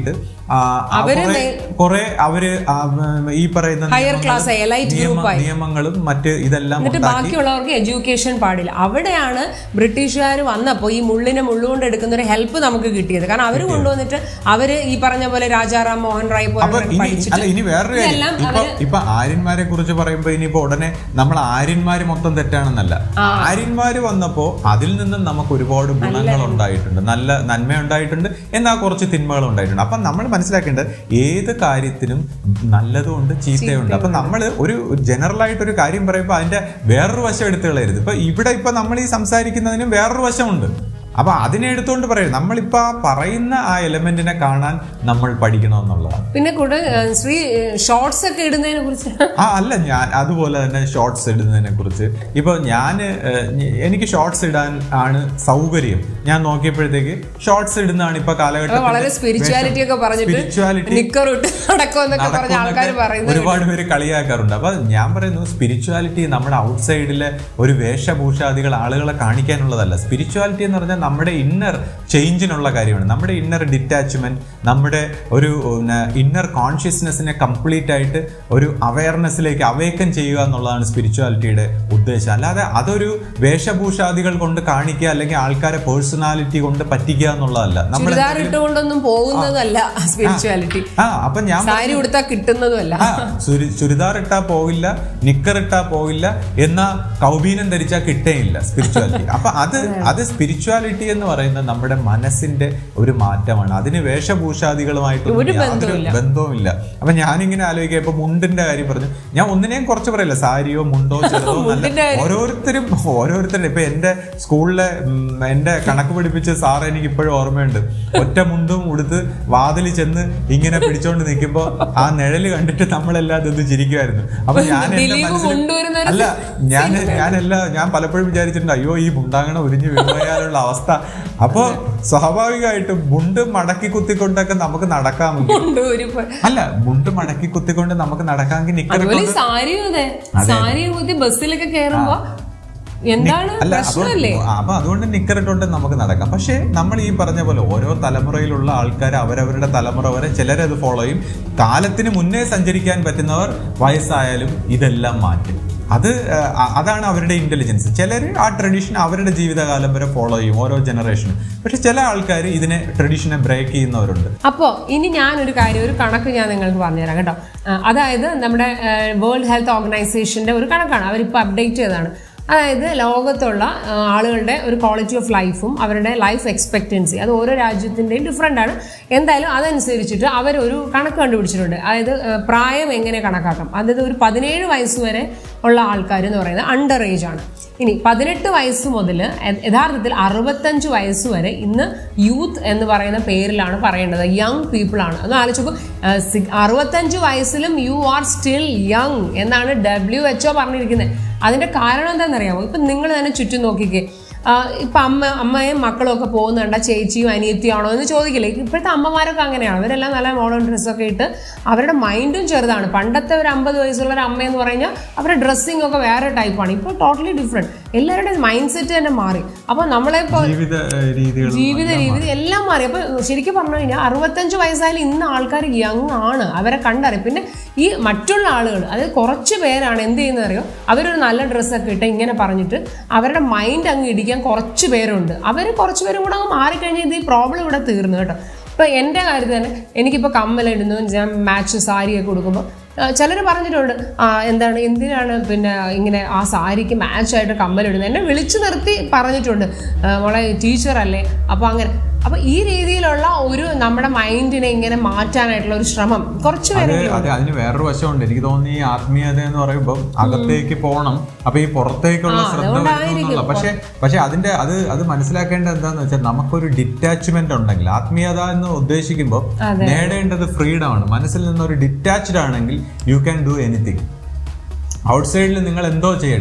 [SPEAKER 2] ആ, ആ കുറെ- കുറെ അവര് ആ, ഉം, ഈ പറയുന്ന
[SPEAKER 1] ഹയർ
[SPEAKER 2] നിയമങ്ങളും-
[SPEAKER 1] ക്ലാസ് എലൈറ്റ്
[SPEAKER 2] നിയമ-
[SPEAKER 1] ഗ്രൂപ്പായി
[SPEAKER 2] നിയമങ്ങളും മറ്റ് ഇതെല്ലാം
[SPEAKER 1] എന്നിട്ട്
[SPEAKER 2] ഉണ്ടാക്കി
[SPEAKER 1] ബാക്കിയുള്ളവർക്ക് എഡ്യൂക്കേഷൻ പാടില്ല അവിടെയാണ് ബ്രിട്ടീഷുകാർ വന്നപ്പോൾ ഈ മുള്ളിനെ മുള്ളുകൊണ്ട് എടുക്കുന്ന ഒരു ഹെൽപ്പ് നമുക്ക് കിട്ടിയത് കാരണം അവർ കൊണ്ടുവന്നിട്ട് അവര് ഈ പറഞ്ഞ പോലെ രാജാറാം മോഹൻ റായ്
[SPEAKER 2] അപ്പൊ
[SPEAKER 1] പോലെ
[SPEAKER 2] ഇനി
[SPEAKER 1] പഠിച്ചിട്ട്
[SPEAKER 2] അല്ല ഇനി വേറൊരു കാര്യം
[SPEAKER 1] ഇതെല്ലാം
[SPEAKER 2] ഇപ്പൊ ഇപ്പൊ ആര്യന്മാരെ കുറിച്ച് പറയുമ്പോ ഇനിയിപ്പോ ഉടനെ നമ്മൾ ആര്യന്മാര് മൊത്തം തെറ്റാണെന്നല്ല ആര്യന്മാര് വന്നപ്പോ അതിൽ നിന്നും നമുക്ക് ഒരുപാട് ഗുണങ്ങൾ ഉണ്ടായിട്ടുണ്ട് നല്ല നന്മ ഉണ്ടായിട്ടുണ്ട് എന്നാൽ കുറച്ച് തിന്മകൾ ഉണ്ടായിട്ടുണ്ട് അപ്പൊ നമ്മൾ മനസ്സിലാക്കേണ്ടത് ഏത് കാര്യത്തിനും നല്ലതുമുണ്ട് ചീത്തയുണ്ട് അപ്പൊ നമ്മൾ ഒരു ജനറൽ ആയിട്ട് ഒരു കാര്യം പറയുമ്പോൾ അതിന്റെ വേറൊരു വശം എടുത്തു കളയരുത് ഇപ്പൊ ഇവിടെ ഇപ്പൊ നമ്മൾ ഈ സംസാരിക്കുന്നതിനും വേറൊരു വശമുണ്ട് അപ്പൊ അതിനെ എടുത്തുകൊണ്ട് പറയും നമ്മളിപ്പോ ആ പറയുന്ന ആ എലമെന്റിനെ കാണാൻ നമ്മൾ പഠിക്കണമെന്നുള്ളതാണ്
[SPEAKER 1] പിന്നെ കൂടെ ഏഹ്, ശ്രീ ഷോർട്സ് ഒക്കെ ഇടുന്നതിനെ കുറിച്ച്
[SPEAKER 2] ആ അല്ല ഞാൻ അതുപോലെ തന്നെ ഷോർട്സ് ഇടുന്നതിനെ കുറിച്ച് ഇപ്പൊ ഞാൻ എനിക്ക് ഷോർട്സ് ഇടാൻ ആണ് സൗകര്യം ഞാൻ നോക്കിയപ്പോഴത്തേക്ക് ഷോർട്സ് ഇടുന്നതാണ് ഇപ്പൊ കാലഘട്ടം
[SPEAKER 1] വളരെ സ്പിരിച്വാലിറ്റി ഒക്കെ പറഞ്ഞിട്ട്
[SPEAKER 2] സ്പിരിച്വാലിറ്റി
[SPEAKER 1] നിക്കർ ഇട്ട് നടക്കുമെന്നൊക്കെ പറഞ്ഞ ആൾക്കാർ പറയുന്നത്
[SPEAKER 2] ഒരുപാട് പേര് കളിയാക്കാറുണ്ട് അപ്പൊ ഞാൻ പറയുന്നു സ്പിരിച്വാലിറ്റി നമ്മുടെ ഔട്ട് സൈഡിലെ ഒരു വേഷഭൂഷാദികൾ ആളുകളെ കാണിക്കാനുള്ളതല്ല സ്പിരിച്വാലിറ്റി എന്ന് പറഞ്ഞാൽ നമ്മുടെ ഇന്നർ ചേഞ്ചിനുള്ള കാര്യമാണ് നമ്മുടെ ഇന്നർ ഡിറ്റാച്ച്മെന്റ് നമ്മുടെ ഒരു ഇന്നർ കോൺഷ്യസ്നെസ്സിനെ കംപ്ലീറ്റ് ആയിട്ട് ഒരു അവയർനെസ്സിലേക്ക് അവേക്കൻ ചെയ്യുക എന്നുള്ളതാണ് സ്പിരിച്വാലിറ്റിയുടെ ഉദ്ദേശം അല്ലാതെ അതൊരു വേഷഭൂഷാദികൾ കൊണ്ട് കാണിക്കുക അല്ലെങ്കിൽ ആൾക്കാരെ പേഴ്സണാലിറ്റി കൊണ്ട് പറ്റിക്കുക എന്നുള്ളതല്ല നമ്മൾ
[SPEAKER 1] ചുരിദാർ ഇട്ടുകൊണ്ടൊന്നും പോകുന്നതല്ല സ്പിരിച്വാലിറ്റി
[SPEAKER 2] ആ അപ്പൊ ഞാൻ
[SPEAKER 1] സാരി ഉടുത്താൽ കിട്ടുന്നതുമല്ല
[SPEAKER 2] ആ ചുരി- ചുരിദാർ ഇട്ടാ പോകില്ല നിക്കർ ഇട്ടാ പോകില്ല എന്നാ കൗബീനം ധരിച്ചാൽ കിട്ടേയില്ല സ്പിരിച്വാലിറ്റി അപ്പൊ അത് അത് സ്പിരിച്വാലിറ്റി എന്ന് പറയുന്നത് നമ്മുടെ മനസ്സിന്റെ ഒരു മാറ്റമാണ് അതിന് വേഷഭൂഷാദികളുമായിട്ടൊന്നും യാതൊരു ബന്ധവുമില്ല അപ്പൊ ഞാനിങ്ങനെ ആലോചിക്കുക ഇപ്പൊ മുണ്ടിന്റെ കാര്യം പറഞ്ഞു ഞാൻ ഒന്നിനെയും കുറച്ച് പറയില്ല സാരിയോ മുണ്ടോ ചെറുതോ നല്ല ഓരോരുത്തരും ഓരോരുത്തരുടെ ഇപ്പൊ എന്റെ സ്കൂളിലെ ഉം, എന്റെ കണക്ക് പഠിപ്പിച്ച സാർ എനിക്ക് ഇപ്പോഴും ഓർമ്മയുണ്ട് ഒറ്റ മുണ്ടും ഉടുത്ത് വാതിൽ ചെന്ന് ഇങ്ങനെ പിടിച്ചോണ്ട് നിൽക്കുമ്പോ ആ നിഴല് കണ്ടിട്ട് നമ്മളെല്ലാം ഇതൊന്ന് ചിരിക്കുമായിരുന്നു അപ്പൊ ഞാൻ എന്റെ
[SPEAKER 1] ദിലീപ്
[SPEAKER 2] മനസ്സിൽ
[SPEAKER 1] കൊണ്ടുവരുന്ന ഒരു
[SPEAKER 2] അല്ല ഞാൻ ഞാനെല്ലാം ഞാൻ പലപ്പോഴും വിചാരിച്ചിട്ടുണ്ട് അയ്യോ ഈ മുണ്ടാങ്ങണ ഉരിഞ്ഞു വീഴാനുള്ള അവസ്ഥ അപ്പൊ സ്വാഭാവികമായിട്ടും മുണ്ട് മടക്കി കുത്തിക്കൊണ്ടൊക്കെ നമുക്ക് നടക്കാമെങ്കിൽ
[SPEAKER 1] ഉണ്ട് ഒരു പ-
[SPEAKER 2] അല്ല മുണ്ട് മടക്കി കുത്തിക്കൊണ്ട് നമുക്ക് നടക്കാമെങ്കിൽ നിക്കർ
[SPEAKER 1] അതുപോലെ ഈ സാരിയും അതെ സാരിയും കുത്തി ബസ്സിലൊക്കെ കേറുമ്പോ എന്താണ്
[SPEAKER 2] അല്ല അപ്പൊ
[SPEAKER 1] പ്രശ്നമല്ലേ
[SPEAKER 2] അപ്പൊ അതുകൊണ്ട് നിക്കറിട്ടുണ്ട് നമുക്ക് നടക്കാം പക്ഷേ നമ്മൾ ഈ പറഞ്ഞ പോലെ ഓരോ തലമുറയിലുള്ള ആൾക്കാർ അവരവരുടെ തലമുറ വരെ ചിലരത് ഫോളോ ചെയ്യും കാലത്തിന് മുന്നേ സഞ്ചരിക്കാൻ പറ്റുന്നവർ വയസ്സായാലും ഇതെല്ലാം മാറ്റും അത് ആ, അതാണ് അവരുടെ ഇന്റലിജൻസ് ചിലർ ആ ട്രഡീഷൻ അവരുടെ ജീവിതകാലം വരെ ഫോളോ ചെയ്യും ഓരോ ജനറേഷനും പക്ഷെ ചില ആൾക്കാർ ഇതിനെ ട്രഡീഷനെ ബ്രേക്ക് ചെയ്യുന്നവരുണ്ട്
[SPEAKER 1] അപ്പോൾ ഇനി ഞാനൊരു കാര്യം ഒരു കണക്ക് ഞാൻ നിങ്ങൾക്ക് പറഞ്ഞുതരാം കേട്ടോ ആ, അതായത് നമ്മുടെ വേൾഡ് ഹെൽത്ത് ഓർഗനൈസേഷന്റെ ഒരു കണക്കാണ് അവരിപ്പോൾ അപ്ഡേറ്റ് ചെയ്തതാണ് അതായത് ലോകത്തുള്ള ആ, ആളുകളുടെ ഒരു ക്വാളിറ്റി ഓഫ് ലൈഫും അവരുടെ ലൈഫ് എക്സ്പെക്റ്റൻസി അത് ഓരോ രാജ്യത്തിൻ്റെയും ഡിഫറെൻ്റ് ആണ് എന്തായാലും അതനുസരിച്ചിട്ട് അവരൊരു കണക്ക് കണ്ടുപിടിച്ചിട്ടുണ്ട് അതായത് ആ, പ്രായം എങ്ങനെ കണക്കാക്കാം അതായത് ഒരു പതിനേഴ് വയസ്സ് വരെ ഉള്ള ആൾക്കാർ എന്ന് പറയുന്നത് അണ്ടർ ഏജ് ആണ് ഇനി പതിനെട്ട് വയസ്സ് മുതൽ യഥാർത്ഥത്തിൽ അറുപത്തഞ്ച് വയസ്സ് വരെ ഇന്ന് യൂത്ത് എന്ന് പറയുന്ന പേരിലാണ് പറയേണ്ടത് യങ് പീപ്പിൾ ആണ് ഒന്ന് ആലോചിച്ചു അറുപത്തഞ്ച് വയസ്സിലും യു ആർ സ്റ്റിൽ യങ് എന്നാണ് ഡബ്ല്യു എച്ച് ഒ പറഞ്ഞിരിക്കുന്നത് അതിന്റെ കാരണം എന്താണെന്നറിയാമോ ഇപ്പം നിങ്ങൾ തന്നെ ചുറ്റും നോക്കിക്കേ ആ, ഇപ്പം അമ്മ അമ്മയും മക്കളും ഒക്കെ പോകുന്നുണ്ട ചേച്ചിയും അനിയത്തിയാണോ എന്ന് ചോദിക്കില്ലേ ഇപ്പോഴത്തെ അമ്മമാരൊക്കെ അങ്ങനെയാണ് അവരെല്ലാം നല്ല മോഡേൺ ഡ്രസ്സൊക്കെ ഇട്ട് അവരുടെ മൈൻഡും ചെറുതാണ് പണ്ടത്തെ ഒരു അമ്പത് വയസ്സുള്ള ഒരു അമ്മ എന്ന് പറഞ്ഞാൽ അവരുടെ ഡ്രസ്സിംഗ് ഒക്കെ വേറെ ടൈപ്പാണ് ഇപ്പോൾ ടോട്ടലി ഡിഫറെൻറ്റ് എല്ലാവരുടെയും മൈൻഡ് സെറ്റ് തന്നെ മാറി അപ്പോൾ നമ്മളെ ഇപ്പോൾ
[SPEAKER 2] ജീവിത രീതികൾ
[SPEAKER 1] ജീവിത രീതി എല്ലാം മാറി അപ്പൊ ശരിക്കും പറഞ്ഞു കഴിഞ്ഞാൽ അറുപത്തഞ്ച് വയസ്സായാലും ഇന്ന് ആൾക്കാർ യങ് ആണ് അവരെ കണ്ടറിയും പിന്നെ ഈ മറ്റുള്ള ആളുകൾ അതായത് കുറച്ച് പേരാണ് എന്ത് ചെയ്യുന്നത് അറിയോ അവരൊരു നല്ല ഡ്രസ്സൊക്കെ ഇട്ട് ഇങ്ങനെ പറഞ്ഞിട്ട് അവരുടെ മൈൻഡ് അങ്ങ് ഇടിക്കാൻ കുറച്ച് പേരുണ്ട് അവർ കുറച്ച് പേരും കൂടെ അങ്ങ് മാറിക്കഴിഞ്ഞാൽ ഇത് ഈ പ്രോബ്ലം ഇവിടെ തീർന്നു കേട്ടോ ഇപ്പൊ എൻ്റെ കാര്യത്തിൽ തന്നെ എനിക്കിപ്പോൾ കമ്മലിടുന്നു ഞാൻ മാച്ച് സാരിയൊക്കെ കൊടുക്കുമ്പോൾ ചിലർ പറഞ്ഞിട്ടുണ്ട് ആ എന്താണ് എന്തിനാണ് പിന്നെ ഇങ്ങനെ ആ സാരിക്ക് മാച്ചായിട്ട് കമ്മലിടുന്നത് എന്നെ വിളിച്ചു നിർത്തി പറഞ്ഞിട്ടുണ്ട് ആ, മോളെ ടീച്ചറല്ലേ അപ്പോൾ അങ്ങനെ അപ്പോൾ ഈ രീതിയിലുള്ള ഒരു നമ്മുടെ മൈൻഡിനെ ഇങ്ങനെ മാറ്റാനായിട്ടുള്ള ഒരു ശ്രമം കുറച്ച്
[SPEAKER 2] അത്
[SPEAKER 1] പേര്
[SPEAKER 2] അത് അതിന് വേറൊരു വശമുണ്ട് എനിക്ക് തോന്നുന്നു ഈ ആത്മീയത എന്ന് പറയുമ്പോൾ അകത്തേക്ക് പോകണം അപ്പൊ ഈ പുറത്തേക്കുള്ള ശ്രദ്ധ വരുന്നു എന്നുള്ള പക്ഷെ പക്ഷെ അതിന്റെ അത് അത് മനസ്സിലാക്കേണ്ടത് എന്താന്ന് വെച്ചാൽ നമുക്കൊരു ഡിറ്റാച്ച്മെന്റ് ഉണ്ടെങ്കിൽ ആത്മീയത എന്ന് ഉദ്ദേശിക്കുമ്പോൾ നേടേണ്ടത് ഫ്രീഡം ആണ് മനസ്സിൽ നിന്ന് ഒരു ഡിറ്റാച്ച്ഡ് ആണെങ്കിൽ യു ക്യാൻ ഡു എനിത്തിങ് ഔട്ട്സൈഡിൽ നിങ്ങൾ എന്തോ ചെയ്യട്ടെ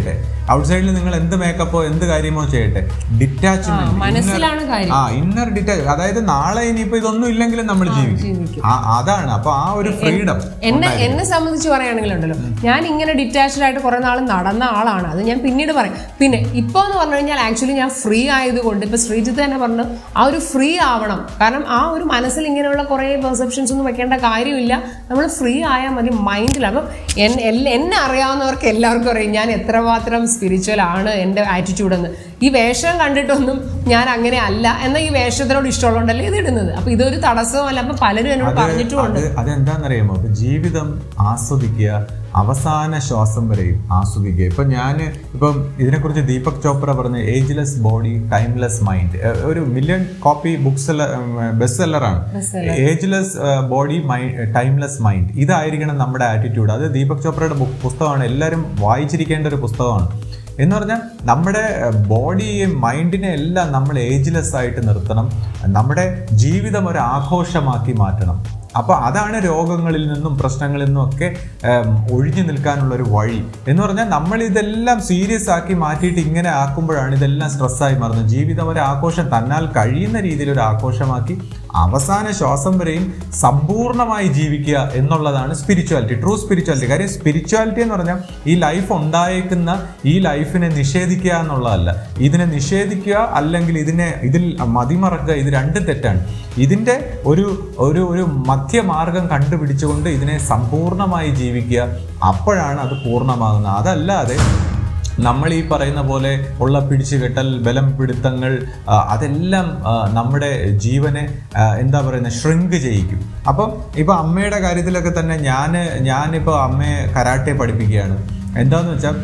[SPEAKER 2] ഔട്ട്സൈഡിൽ നിങ്ങൾ എന്ത് മേക്കപ്പോ എന്ത് കാര്യമോ ചെയ്യട്ടെ ഡിറ്റാച്ച്മെന്റ്
[SPEAKER 1] മനസ്സിലാണ് കാര്യം
[SPEAKER 2] ആ ഇന്നർ ഡിറ്റാച്ച് അതായത് നാളെ ഇനിയിപ്പോ ഇതൊന്നും ഇല്ലെങ്കിലും നമ്മൾ ജീവിക്കും
[SPEAKER 1] ജീവിക്കും.
[SPEAKER 2] ആ, അതാണ് അപ്പൊ ആ ഒരു ഫ്രീഡം
[SPEAKER 1] എന്നെ എന്നെ സംബന്ധിച്ച് പറയുകയാണെങ്കിലുണ്ടല്ലോ ഞാൻ ഇങ്ങനെ ഡിറ്റാച്ച്ഡ് ആയിട്ട് കുറെ നാൾ നടന്ന ആളാണ് അത് ഞാൻ പിന്നീട് പറയും പിന്നെ ഇപ്പോൾ എന്ന് പറഞ്ഞു കഴിഞ്ഞാൽ ആക്ച്വലി ഞാൻ ഫ്രീ ആയതുകൊണ്ട് ഇപ്പൊ ശ്രീജിത്ത് തന്നെ പറഞ്ഞു ആ ഒരു ഫ്രീ ആവണം കാരണം ആ ഒരു മനസ്സിൽ ഇങ്ങനെയുള്ള കുറേ പെർസെപ്ഷൻസ് ഒന്നും വെക്കേണ്ട കാര്യമില്ല നമ്മൾ ഫ്രീ ആയാൽ മതി മൈൻഡിൽ അപ്പം എൻ- എല്ല- എന്നെ അറിയാവുന്നവർക്ക് എല്ലാവർക്കും അറിയാം ഞാൻ എത്രമാത്രം സ്പിരിച്വൽ ആണ് എൻ്റെ ആറ്റിറ്റ്യൂഡ് എന്ന് ഈ വേഷം കണ്ടിട്ടൊന്നും ഞാൻ അങ്ങനെ അല്ല എന്നാൽ ഈ വേഷത്തിനോട് ഇഷ്ടമുള്ളതുകൊണ്ടല്ലേ ഇത് ഇടുന്നത് അപ്പൊ ഇതൊരു തടസ്സമല്ല അപ്പൊ പലരും എന്നോട് പറഞ്ഞിട്ടുമുണ്ട്
[SPEAKER 2] അത് അതെന്താണെന്നറിയാമോ ഇപ്പൊ ജീവിതം ആസ്വദിക്കുക അവസാന ശ്വാസം വരെയും ആസ്വദിക്കുക ഇപ്പൊ ഞാൻ ഇപ്പം ഇതിനെക്കുറിച്ച് ദീപക് ചോപ്ര പറഞ്ഞ ഏജ്ലെസ് ബോഡി ടൈംലെസ് മൈൻഡ് ഒരു മില്യൺ കോപ്പി ബുക്സ് ബെസ്റ്റ് സെല്ലറാണ് ഏജ്ലെസ് ബോഡി ടൈംലെസ് മൈൻഡ് ഇതായിരിക്കണം നമ്മുടെ ആറ്റിറ്റ്യൂഡ് അത് ദീപക് ചോപ്രയുടെ ബുക്ക് പുസ്തകമാണ് എല്ലാവരും വായിച്ചിരിക്കേണ്ട ഒരു പുസ്തകമാണ് എന്ന് പറഞ്ഞാൽ നമ്മുടെ ബോഡിയെയും മൈൻഡിനെ എല്ലാം നമ്മൾ ഏജ്ലെസ് ആയിട്ട് നിർത്തണം നമ്മുടെ ജീവിതം ഒരു ആഘോഷമാക്കി മാറ്റണം അപ്പോൾ അതാണ് രോഗങ്ങളിൽ നിന്നും പ്രശ്നങ്ങളിൽ നിന്നും ഒക്കെ ഉം, ഒഴിഞ്ഞു നിൽക്കാനുള്ള ഒരു വഴി എന്ന് പറഞ്ഞാൽ നമ്മൾ ഇതെല്ലാം സീരിയസ് ആക്കി മാറ്റിയിട്ട് ഇങ്ങനെ ആക്കുമ്പോഴാണ് ഇതെല്ലാം സ്ട്രെസ്സായി മാറുന്നത് ജീവിതം ഒരു ആഘോഷം തന്നാൽ കഴിയുന്ന രീതിയിൽ ഒരു ആഘോഷമാക്കി അവസാന ശ്വാസം വരെയും സമ്പൂർണ്ണമായി ജീവിക്കുക എന്നുള്ളതാണ് സ്പിരിച്വാലിറ്റി ട്രൂ സ്പിരിച്വാലിറ്റി കാര്യം സ്പിരിച്വാലിറ്റി എന്ന് പറഞ്ഞാൽ ഈ ലൈഫ് ഉണ്ടായേക്കുന്ന ഈ ലൈഫിനെ നിഷേധിക്കുക എന്നുള്ളതല്ല ഇതിനെ നിഷേധിക്കുക അല്ലെങ്കിൽ ഇതിനെ ഇതിൽ മതിമറക്കുക ഇത് രണ്ട് തെറ്റാണ് ഇതിൻ്റെ ഒരു ഒരു ഒരു മധ്യമാർഗം കണ്ടുപിടിച്ചുകൊണ്ട് ഇതിനെ സമ്പൂർണ്ണമായി ജീവിക്കുക അപ്പോഴാണ് അത് പൂർണ്ണമാകുന്നത് അതല്ലാതെ നമ്മൾ ഈ പറയുന്ന പോലെ ഉള്ള പിടിച്ചുകെട്ടൽ ബലം പിടുത്തങ്ങൾ ആ, അതെല്ലാം ആ, നമ്മുടെ ജീവനെ ആ, എന്താ പറയുന്നത് ഷ്രിങ്ക് ചെയ്യിക്കും അപ്പം ഇപ്പൊ അമ്മയുടെ കാര്യത്തിലൊക്കെ തന്നെ ഞാൻ ഞാനിപ്പോൾ അമ്മയെ കരാട്ടെ പഠിപ്പിക്കുകയാണ് എന്താന്ന് വെച്ചാൽ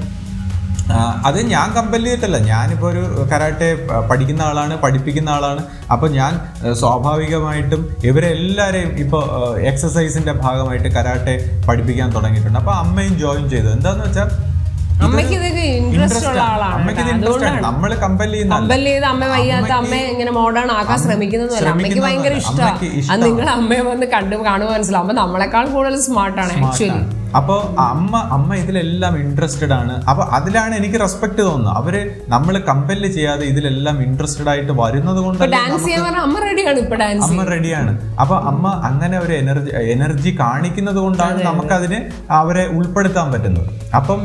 [SPEAKER 2] ആ, അത് ഞാൻ കമ്പൽ ചെയ്തിട്ടല്ല ഞാനിപ്പോൾ ഒരു കരാട്ടെ പ- പഠിക്കുന്ന ആളാണ് പഠിപ്പിക്കുന്ന ആളാണ് അപ്പോൾ ഞാൻ ഏഹ്, സ്വാഭാവികമായിട്ടും ഇവരെല്ലാവരെയും ഇപ്പോൾ എക്സസൈസിന്റെ ഭാഗമായിട്ട് കരാട്ടെ പഠിപ്പിക്കാൻ തുടങ്ങിയിട്ടുണ്ട് അപ്പോൾ അമ്മയും ജോയിൻ ചെയ്തു എന്താന്ന് വെച്ചാൽ
[SPEAKER 1] അമ്മയ്ക്ക് ഇതൊക്കെ ഇൻട്രസ്റ്റ് ഉള്ള ആളാണ്
[SPEAKER 2] അമ്മയ്ക്ക് ഇത് interest ആണ്. നമ്മള് കമ്പൽ ചെയ്യുന്ന
[SPEAKER 1] കമ്പൽ ചെയ്ത് അമ്മ വയ്യാത്ത അമ്മയെ ഇങ്ങനെ മോഡേൺ ആക്കാൻ ശ്രമിക്കുന്നതല്ല അമ്മയ്ക്ക് ഭയങ്കര
[SPEAKER 2] ശ്രമിക്കുന്നതല്ല.
[SPEAKER 1] ഇഷ്ടമാണ്
[SPEAKER 2] അമ്മയ്ക്ക്
[SPEAKER 1] അത് നിങ്ങൾ അമ്മയെ വന്ന് കണ്ടു കാണുമ്പോൾ മനസ്സിലാവും അപ്പൊ നമ്മളെക്കാൾ കൂടുതൽ സ്മാർട്ടാണ് ആക്ച്വലി
[SPEAKER 2] അപ്പോൾ അമ്മ അമ്മ ഇതിലെല്ലാം ഇൻട്രസ്റ്റഡ് ആണ് അപ്പോൾ അതിലാണ് എനിക്ക് റെസ്പെക്ട് തോന്നുന്നത് അവര് നമ്മൾ കമ്പല് ചെയ്യാതെ ഇതിലെല്ലാം ഇൻട്രസ്റ്റഡ് ആയിട്ട് വരുന്നത്
[SPEAKER 1] ഇപ്പൊ
[SPEAKER 2] കൊണ്ടല്ലേ
[SPEAKER 1] ഡാൻസ് ചെയ്യാൻ പറഞ്ഞാൽ അമ്മ റെഡിയാണ് ഇപ്പൊ ഡാൻസ്
[SPEAKER 2] അമ്മ റെഡിയാണ് അപ്പൊ അമ്മ അങ്ങനെ ഒരു എനർജി എനർജി കാണിക്കുന്നത് കൊണ്ടാണ് നമുക്കതിനെ അവരെ ഉൾപ്പെടുത്താൻ പറ്റുന്നത് അപ്പം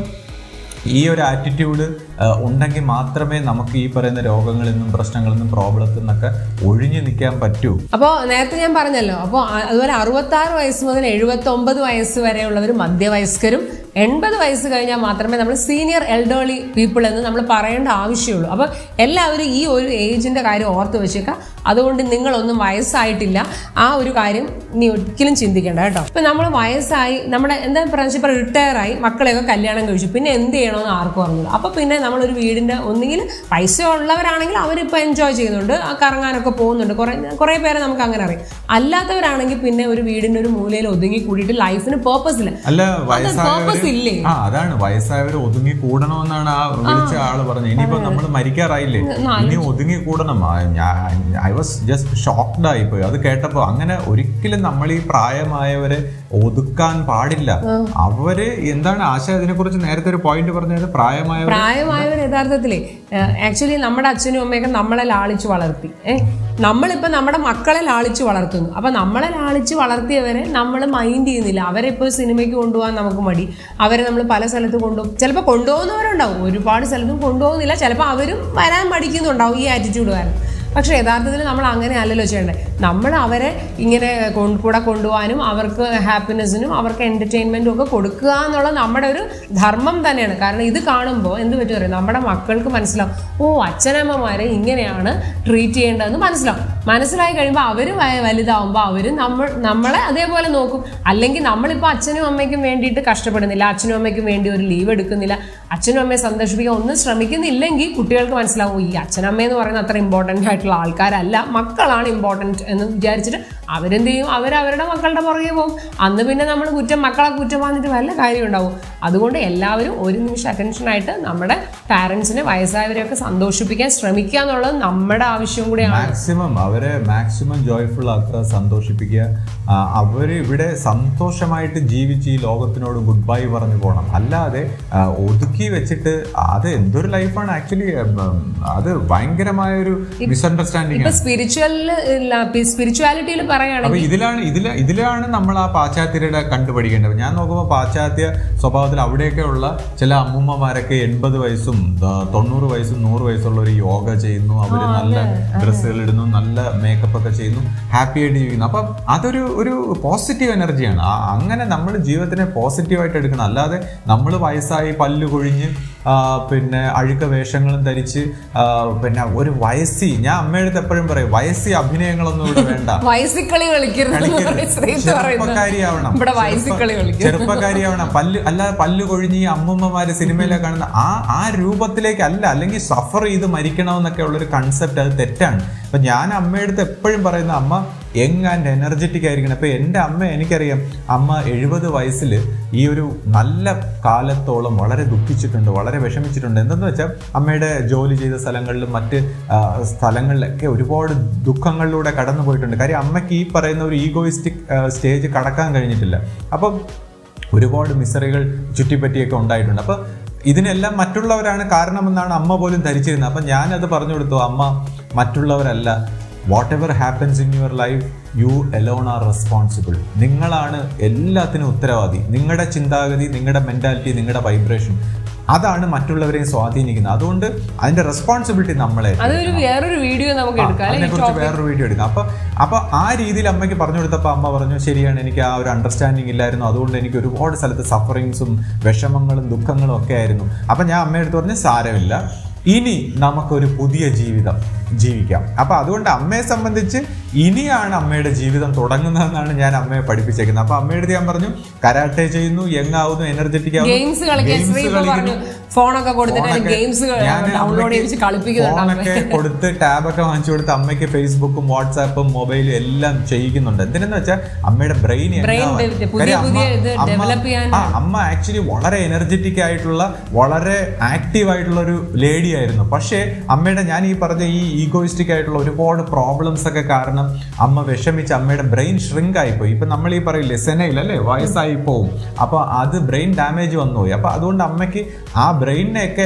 [SPEAKER 2] ഈ ഒരു ആറ്റിറ്റ്യൂഡ് ഉണ്ടെങ്കിൽ മാത്രമേ നമുക്ക് ഈ പറയുന്ന രോഗങ്ങളിൽ നിന്നും പ്രശ്നങ്ങളിൽ നിന്നും പ്രോബ്ലത്തിൽ നിന്നൊക്കെ ഒഴിഞ്ഞു നിൽക്കാൻ പറ്റൂ
[SPEAKER 1] അപ്പോൾ നേരത്തെ ഞാൻ പറഞ്ഞല്ലോ അപ്പോൾ അതുപോലെ അറുപത്തി ആറ് വയസ്സ് മുതൽ എഴുപത്തി ഒമ്പത് വയസ്സ് വരെയുള്ളവർ മധ്യവയസ്കരും എൺപത് വയസ്സ് കഴിഞ്ഞാൽ മാത്രമേ നമ്മൾ സീനിയർ എൽഡേർലി പീപ്പിൾ എന്ന് നമ്മൾ പറയേണ്ട ആവശ്യമുള്ളൂ അപ്പോൾ എല്ലാവരും ഈ ഒരു ഏജിന്റെ കാര്യം ഓർത്ത് വെച്ചേക്കുക അതുകൊണ്ട് നിങ്ങളൊന്നും വയസ്സായിട്ടില്ല ആ ഒരു കാര്യം നീ ഒരിക്കലും ചിന്തിക്കേണ്ട കേട്ടോ ഇപ്പം നമ്മൾ വയസ്സായി നമ്മുടെ എന്താ പറയുക ഇപ്പം റിട്ടയർ ആയി മക്കളെയൊക്കെ കല്യാണം കഴിച്ചു പിന്നെ എന്ത് ചെയ്യണമെന്ന് ആർക്കും അറിഞ്ഞില്ല അപ്പോൾ പിന്നെ നമ്മളൊരു വീടിൻ്റെ ഒന്നുകിൽ പൈസ ഉള്ളവരാണെങ്കിൽ അവരിപ്പോൾ എൻജോയ് ചെയ്യുന്നുണ്ട് ആ കറങ്ങാനൊക്കെ പോകുന്നുണ്ട് കുറേ കുറേ പേരെ നമുക്ക് അങ്ങനെ അറിയാം അല്ലാത്തവരാണെങ്കിൽ പിന്നെ ഒരു വീടിൻ്റെ ഒരു മൂലയിൽ ഒതുങ്ങി കൂടിയിട്ട് ലൈഫിന് പേർപ്പസ് ഇല്ല
[SPEAKER 2] അല്ല
[SPEAKER 1] purpose
[SPEAKER 2] വയസ്സായവര്
[SPEAKER 1] ഇല്ലേ?
[SPEAKER 2] ആ അതാണ് വയസ്സായവർ ഒതുങ്ങി കൂടണമെന്നാണ് ആ വിളിച്ച ആള് പറഞ്ഞത് ഇനിയിപ്പോ നമ്മൾ മരിക്കാറായില്ലേ ഇനി ഒതുങ്ങി കൂടണം ഐ വാസ് ജസ്റ്റ് ഷോക്ക്ഡ് ആയിപ്പോയി അത് കേട്ടപ്പോ അങ്ങനെ ഒരിക്കലും നമ്മൾ ഈ പ്രായമായവരെ ഒതുക്കാൻ പാടില്ല അവര് എന്താണ് ആശ ഇതിനെ കുറിച്ച് നേരത്തെ ഒരു പോയിന്റ് പറഞ്ഞത് പ്രായമായവർ
[SPEAKER 1] പ്രായമായവർ യഥാർത്ഥത്തിലേ ആക്ച്വലി നമ്മുടെ അച്ഛനും അമ്മയൊക്കെ നമ്മളെ ലാളിച്ച് വളർത്തി ഏഹ് നമ്മളിപ്പോൾ നമ്മുടെ മക്കളെ ലാളിച്ച് വളർത്തുന്നു അപ്പം നമ്മളെ ലാളിച്ച് വളർത്തിയവരെ നമ്മൾ മൈൻഡ് ചെയ്യുന്നില്ല അവരെ ഇപ്പോൾ സിനിമയ്ക്ക് കൊണ്ടുപോകാൻ നമുക്ക് മടി അവരെ നമ്മൾ പല സ്ഥലത്ത് കൊണ്ടുപോകും ചിലപ്പോൾ കൊണ്ടുപോകുന്നവരുണ്ടാവും ഒരുപാട് സ്ഥലത്തും കൊണ്ടുപോകുന്നില്ല ചിലപ്പോൾ അവരും വരാൻ മടിക്കുന്നുണ്ടാവും ഈ ആറ്റിറ്റ്യൂഡ് കാരണം പക്ഷേ യഥാർത്ഥത്തിൽ നമ്മൾ അങ്ങനെ അല്ലല്ലോ ചെയ്യേണ്ടത് നമ്മൾ അവരെ ഇങ്ങനെ കൊണ്ട് കൂടെ കൊണ്ടുപോകാനും അവർക്ക് ഹാപ്പിനെസ്സിനും അവർക്ക് എൻ്റർടൈൻമെൻറ്റും ഒക്കെ കൊടുക്കുക എന്നുള്ള നമ്മുടെ ഒരു ധർമ്മം തന്നെയാണ് കാരണം ഇത് കാണുമ്പോൾ എന്ത് പറ്റും അറിയാം നമ്മുടെ മക്കൾക്ക് മനസ്സിലാവും ഓ അച്ഛനമ്മമാരെ ഇങ്ങനെയാണ് ട്രീറ്റ് ചെയ്യേണ്ടതെന്ന് മനസ്സിലാവും മനസ്സിലായി കഴിയുമ്പോൾ അവർ വലുതാവുമ്പോൾ അവർ നമ്മൾ നമ്മളെ അതേപോലെ നോക്കും അല്ലെങ്കിൽ നമ്മളിപ്പോൾ അച്ഛനും അമ്മയ്ക്കും വേണ്ടിയിട്ട് കഷ്ടപ്പെടുന്നില്ല അച്ഛനും അമ്മയ്ക്കും വേണ്ടി ഒരു ലീവ് എടുക്കുന്നില്ല അച്ഛനും അമ്മയെ സന്തോഷിപ്പിക്കാൻ ഒന്നും ശ്രമിക്കുന്നില്ലെങ്കിൽ കുട്ടികൾക്ക് മനസ്സിലാവും ഈ അച്ഛനമ്മ എന്ന് പറയുന്ന അത്ര ഇമ്പോർട്ടൻ്റ് ആയിട്ടുള്ള ആൾക്കാരല്ല മക്കളാണ് ഇമ്പോർട്ടൻറ്റ് എന്ന് വിചാരിച്ചിട്ട് അവരെന്ത് ചെയ്യും അവർ അവരുടെ മക്കളുടെ പുറകെ പോകും അന്ന് പിന്നെ നമ്മൾ കുറ്റം മക്കളെ കുറ്റം വന്നിട്ട് വല്ല കാര്യം ഉണ്ടാവും അതുകൊണ്ട് എല്ലാവരും ഒരു നിമിഷം അറ്റൻഷനായിട്ട് നമ്മുടെ പാരൻസിനെ വയസ്സായവരെയൊക്കെ സന്തോഷിപ്പിക്കാൻ ശ്രമിക്കുക എന്നുള്ളത് നമ്മുടെ ആവശ്യവും കൂടിയാണ്
[SPEAKER 2] മാക്സിമം അവരെ മാക്സിമം ജോയ്ഫുൾ ആക്കുക സന്തോഷിപ്പിക്കുക ആ, അവര് ഇവിടെ സന്തോഷമായിട്ട് ജീവിച്ച് ഈ ലോകത്തിനോട് ഗുഡ് ബൈ പറഞ്ഞു പോകണം അല്ലാതെ ആ, ഒതുക്കി വെച്ചിട്ട് അത് എന്തൊരു ലൈഫാണ് ആക്ച്വലി അത് ഭയങ്കരമായ ഒരു മിസ്അണ്ടർസ്റ്റാൻഡിങ്
[SPEAKER 1] ഇപ്പൊ സ്പിരിച്വൽ സ്പിരിച്വാലിറ്റിയിൽ പറയുകയാണെങ്കിൽ
[SPEAKER 2] അപ്പൊ ഇതിലാണ് ഇതില ഇതിലാണ് നമ്മൾ ആ പാശ്ചാത്യരുടെ കണ്ടുപഠിക്കേണ്ടത് ഞാൻ നോക്കുമ്പോൾ പാശ്ചാത്യ സ്വഭാവത്തിൽ അവിടെയൊക്കെ ഉള്ള ചില അമ്മൂമ്മമാരൊക്കെ എൺപത് വയസ്സും ആ, തൊണ്ണൂറ് വയസ്സും നൂറ് വയസ്സുള്ളവർ യോഗ ചെയ്യുന്നു അവർ നല്ല ഡ്രസ്സുകൾ ഇടുന്നു നല്ല മേക്കപ്പ് ഒക്കെ ചെയ്യുന്നു ഹാപ്പി ആയിട്ട് ജീവിക്കുന്നു അപ്പം അതൊരു ഒരു പോസിറ്റീവ് എനർജിയാണ് ആ, അങ്ങനെ നമ്മൾ ജീവിതത്തിനെ പോസിറ്റീവായിട്ട് എടുക്കണം അല്ലാതെ നമ്മൾ വയസ്സായി പല്ല് കൊഴിഞ്ഞ് ആ, പിന്നെ അഴുക്ക വേഷങ്ങളും ധരിച്ച് ആ, പിന്നെ ഒരു വയസ്സി ഞാൻ അമ്മയുടെ അടുത്ത് എപ്പോഴും പറയും വയസ്സി അഭിനയങ്ങളൊന്നും ഇവിടെ വേണ്ട
[SPEAKER 1] വയസ്സിക്കളി കളിക്കരുത് എന്ന് പറയും ശ്രീത്ത് പറയുന്നത്
[SPEAKER 2] ചെറുപ്പക്കാരിയാവണം
[SPEAKER 1] ഇവിടെ വയസ്സിക്കളി കളിക്കും
[SPEAKER 2] ചെറുപ്പക്കാരിയാവണം പല്ല് അല്ലാതെ പല്ല് കൊഴിഞ്ഞ് ഈ അമ്മൂമ്മമാര് സിനിമയിലെ കാണുന്ന ആ ആ രൂപത്തിലേക്ക് അല്ല അല്ലെങ്കിൽ സഫർ ചെയ്ത് മരിക്കണമെന്നൊക്കെ ഉള്ളൊരു കൺസെപ്റ്റ് അത് തെറ്റാണ് അപ്പൊ ഞാൻ അമ്മയുടെ അടുത്ത് എപ്പോഴും പറയുന്ന അമ്മ യങ് ആൻഡ് എനർജറ്റിക് ആയിരിക്കണം ഇപ്പൊ എൻ്റെ അമ്മ എനിക്കറിയാം അമ്മ എഴുപത് വയസ്സിൽ ഈ ഒരു നല്ല കാലത്തോളം വളരെ ദുഃഖിച്ചിട്ടുണ്ട് വളരെ വിഷമിച്ചിട്ടുണ്ട് എന്തെന്ന് വെച്ചാൽ അമ്മയുടെ ജോലി ചെയ്ത സ്ഥലങ്ങളിലും മറ്റ് ആ, സ്ഥലങ്ങളിലൊക്കെ ഒരുപാട് ദുഃഖങ്ങളിലൂടെ കടന്നു പോയിട്ടുണ്ട് കാര്യം അമ്മയ്ക്ക് ഈ പറയുന്ന ഒരു ഈഗോയിസ്റ്റിക് സ്റ്റേജ് കടക്കാൻ കഴിഞ്ഞിട്ടില്ല അപ്പം ഒരുപാട് മിസറികൾ ചുറ്റിപ്പറ്റിയൊക്കെ ഉണ്ടായിട്ടുണ്ട് അപ്പം ഇതിനെല്ലാം മറ്റുള്ളവരാണ് കാരണമെന്നാണ് അമ്മ പോലും ധരിച്ചിരുന്നത് അപ്പം ഞാനത് പറഞ്ഞു കൊടുത്തു അമ്മ മറ്റുള്ളവരല്ല whatever happens in your life you alone are responsible നിങ്ങളാണ് എല്ലാത്തിനും ഉത്തരവാദി നിങ്ങളുടെ ചിന്താഗതി നിങ്ങളുടെ മെൻറ്റാലിറ്റി നിങ്ങളുടെ വൈബ്രേഷൻ അതാണ് മറ്റുള്ളവരെയും സ്വാധീനിക്കുന്നത് അതുകൊണ്ട് അതിന്റെ റെസ്പോൺസിബിലിറ്റി നമ്മളെ
[SPEAKER 1] അതൊരു വേറൊരു വീഡിയോ നമുക്ക് എടുക്കാം
[SPEAKER 2] അതിനെ
[SPEAKER 1] അല്ലെങ്കിൽ
[SPEAKER 2] കുറിച്ച് വേറൊരു വീഡിയോ എടുക്കാം അപ്പൊ അപ്പൊ ആ രീതിയിൽ അമ്മയ്ക്ക് പറഞ്ഞു കൊടുത്തപ്പോൾ അമ്മ പറഞ്ഞു ശരിയാണ് എനിക്ക് ആ ഒരു അണ്ടർസ്റ്റാൻഡിങ് ഇല്ലായിരുന്നു അതുകൊണ്ട് എനിക്ക് ഒരുപാട് സ്ഥലത്ത് സഫറിങ്സും വിഷമങ്ങളും ദുഃഖങ്ങളും ഒക്കെ ആയിരുന്നു അപ്പൊ ഞാൻ അമ്മയെടുത്ത് പറഞ്ഞു സാരമില്ല ഇനി നമുക്കൊരു പുതിയ ജീവിതം ജീവിക്കാം അപ്പൊ അതുകൊണ്ട് അമ്മയെ സംബന്ധിച്ച് ഇനിയാണ് അമ്മയുടെ ജീവിതം തുടങ്ങുന്നതെന്നാണ് ഞാൻ അമ്മയെ പഠിപ്പിച്ചേക്കുന്നത് അപ്പൊ അമ്മയുടെ അടുത്ത് ഞാൻ പറഞ്ഞു കരാട്ടെ ചെയ്യുന്നു യങ് ആവുന്നു എനർജറ്റിക്
[SPEAKER 1] ഗെയിംസ് കളിക്കാൻ ശ്രീ ഇപ്പൊ പറഞ്ഞു ഫോണൊക്കെ കൊടുത്തിട്ട്
[SPEAKER 2] ഫോണൊക്കെ
[SPEAKER 1] ഗെയിംസ്
[SPEAKER 2] ഞാൻ
[SPEAKER 1] ഡൗൺലോഡ്
[SPEAKER 2] അമ്മയ്ക്ക്
[SPEAKER 1] ചെയ്ത് കളിപ്പിക്കുന്നുണ്ട്
[SPEAKER 2] ഫോണൊക്കെ കൊടുത്ത് ടാബൊക്കെ വാങ്ങിച്ചു കൊടുത്ത് അമ്മയ്ക്ക് ഫേസ്ബുക്കും വാട്സാപ്പും മൊബൈലും എല്ലാം ചെയ്യിക്കുന്നുണ്ട് എന്തിനെന്ന് വെച്ചാൽ അമ്മയുടെ ബ്രെയിൻ
[SPEAKER 1] Brain de- പുതിയ പുതിയ ഇത് develop ചെയ്യാൻ
[SPEAKER 2] അമ്മ ആക്ച്വലി വളരെ എനർജറ്റിക് ആയിട്ടുള്ള വളരെ ആക്റ്റീവ് ആയിട്ടുള്ള ഒരു ലേഡി ആയിരുന്നു പക്ഷേ അമ്മയുടെ ഞാൻ ഈ പറഞ്ഞ ഈ ഈഗോയിസ്റ്റിക് ആയിട്ടുള്ള ഒരുപാട് പ്രോബ്ലംസ് ഒക്കെ കാരണം അമ്മ വിഷമിച്ച് അമ്മയുടെ ബ്രെയിൻ ഷ്രിങ്ക് ആയിപ്പോയി ഇപ്പൊ നമ്മൾ ഈ പറയില്ലേ സെനയിൽ അല്ലേ വയസ്സായി പോവും അപ്പൊ അത് ബ്രെയിൻ ഡാമേജ് വന്നുപോയി അപ്പൊ അതുകൊണ്ട് അമ്മയ്ക്ക് ആ ബ്രെയിനിനെയൊക്കെ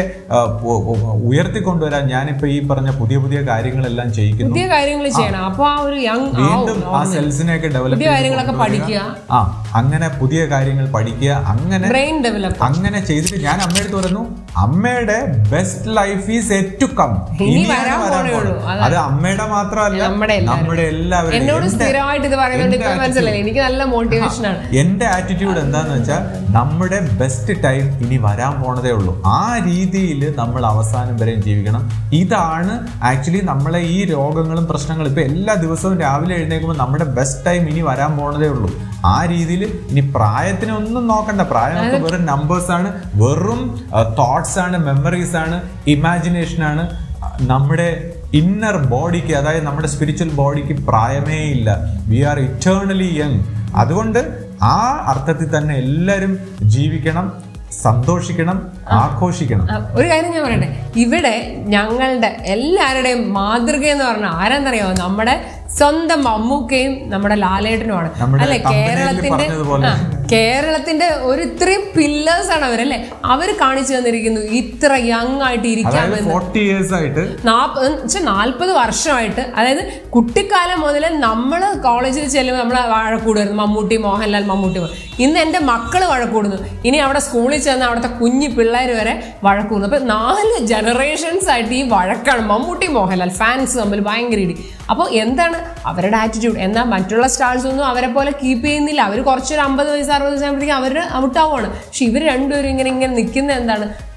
[SPEAKER 2] ഉയർത്തിക്കൊണ്ടുവരാൻ ഞാനിപ്പോ ഈ പറഞ്ഞ പുതിയ പുതിയ കാര്യങ്ങളെല്ലാം ചെയ്യിക്കുന്നു
[SPEAKER 1] പുതിയ കാര്യങ്ങൾ ചെയ്യണം അപ്പൊ ആ ഒരു യങ്
[SPEAKER 2] വീണ്ടും ആ സെൽസിനെയൊക്കെ ഡെവലപ്പ്
[SPEAKER 1] പുതിയ കാര്യങ്ങളൊക്കെ പഠിക്കുക
[SPEAKER 2] ആ അങ്ങനെ പുതിയ കാര്യങ്ങൾ പഠിക്കുക അങ്ങനെ
[SPEAKER 1] ബ്രെയിൻ ഡെവലപ്പ്
[SPEAKER 2] അങ്ങനെ ചെയ്തിട്ട് ഞാൻ അമ്മയുടെ പറഞ്ഞു അമ്മയുടെ best life is yet to come
[SPEAKER 1] ഇനി വരാൻ പോണേ ഉള്ളൂ.
[SPEAKER 2] അത് അമ്മയുടെ മാത്രമല്ല
[SPEAKER 1] നമ്മുടെ എല്ലാവരും.
[SPEAKER 2] നമ്മുടെ എല്ലാവരും
[SPEAKER 1] എന്നോട് സ്ഥിരമായിട്ട് ഇത് പറയുന്നുണ്ട് ഇപ്പൊ മനസ്സിലായി എനിക്ക് നല്ല മോട്ടിവേഷൻ ആണ്
[SPEAKER 2] എന്റെ ആറ്റിറ്റ്യൂഡ് എന്താന്ന് വെച്ചാൽ നമ്മുടെ ബെസ്റ്റ് ടൈം ഇനി വരാൻ പോണതേ ഉള്ളൂ ആ രീതിയിൽ നമ്മൾ അവസാനം വരെയും ജീവിക്കണം ഇതാണ് ആക്ച്വലി നമ്മളെ ഈ രോഗങ്ങളും പ്രശ്നങ്ങളും ഇപ്പൊ എല്ലാ ദിവസവും രാവിലെ എഴുന്നേൽക്കുമ്പോൾ നമ്മുടെ ബെസ്റ്റ് ടൈം ഇനി വരാൻ പോണതേ ഉള്ളൂ ആ രീതിയിൽ ഇനി പ്രായത്തിനെ ഒന്നും നോക്കണ്ട പ്രായമൊക്കെ വെറും നമ്പേഴ്സ് ആണ് വെറും തോട്ട്സ് ആണ് മെമ്മറീസ് ആണ് ഇമാജിനേഷൻ ആണ് നമ്മുടെ ഇന്നർ ബോഡിക്ക് അതായത് നമ്മുടെ സ്പിരിച്വൽ ബോഡിക്ക് പ്രായമേ ഇല്ല വി ആർ ഇറ്റേണലി യങ് അതുകൊണ്ട് ആ അർത്ഥത്തിൽ തന്നെ എല്ലാവരും ജീവിക്കണം സന്തോഷിക്കണം ആഘോഷിക്കണം
[SPEAKER 1] ആ, ഒരു കാര്യം ഞാൻ പറയട്ടെ ഇവിടെ ഞങ്ങളുടെ എല്ലാവരുടെയും മാതൃക എന്ന് പറഞ്ഞാൽ ആരാന്നറിയാമോ നമ്മുടെ സ്വന്തം മമ്മൂക്കയും നമ്മുടെ ലാലേട്ടനുമാണ്
[SPEAKER 2] നമ്മുടെ
[SPEAKER 1] അല്ലെ
[SPEAKER 2] thumbnail ൽ
[SPEAKER 1] കേരളത്തിന്റെ
[SPEAKER 2] പറഞ്ഞതുപോലെ.
[SPEAKER 1] ആ, കേരളത്തിന്റെ ഒരു ഇത്രയും പില്ലേഴ്സ് ആണ് അവരല്ലേ അവർ കാണിച്ചു തന്നിരിക്കുന്നു ഇത്ര യങ് ആയിട്ട് ഇരിക്കാൻ
[SPEAKER 2] അതായത് ഫോർട്ടി ഇയേഴ്സ് ആയിട്ട്
[SPEAKER 1] നാൽപ്പത് വർഷമായിട്ട് അതായത് കുട്ടിക്കാലം മുതൽ നമ്മൾ കോളേജിൽ ചെല്ലുമ്പോൾ നമ്മൾ വഴക്കൂടുമായിരുന്നു മമ്മൂട്ടി മോഹൻലാൽ മമ്മൂട്ടി മോ- ഇന്ന് എൻ്റെ മക്കൾ വഴക്കൂടുന്നു ഇനി അവിടെ സ്കൂളിൽ ചെന്ന് അവിടുത്തെ കുഞ്ഞു പിള്ളേർ വരെ വഴക്കൂടുന്നു അപ്പൊ നാല് ജനറേഷൻസ് ആയിട്ട് ഈ വഴക്കാണ് മമ്മൂട്ടി മോഹൻലാൽ ഫാൻസ് തമ്മിൽ ഭയങ്കര ഇടി അപ്പോൾ എന്താണ് അവരുടെ ആറ്റിറ്റ്യൂഡ് എന്നാൽ മറ്റുള്ള സ്റ്റാർസ് ഒന്നും അവരെ പോലെ കീപ്പ് ചെയ്യുന്നില്ല അവർ കുറച്ചൊരു അമ്പത് വയസ്സ് അറുപത് വയസ്സാകുമ്പോഴത്തേക്കും അവർ ഔട്ട് ആവുകയാണ് പക്ഷെ ഇവർ രണ്ടുപേരും ഇങ്ങനെ ഇങ്ങനെ നിൽക്കുന്ന എന്താണ്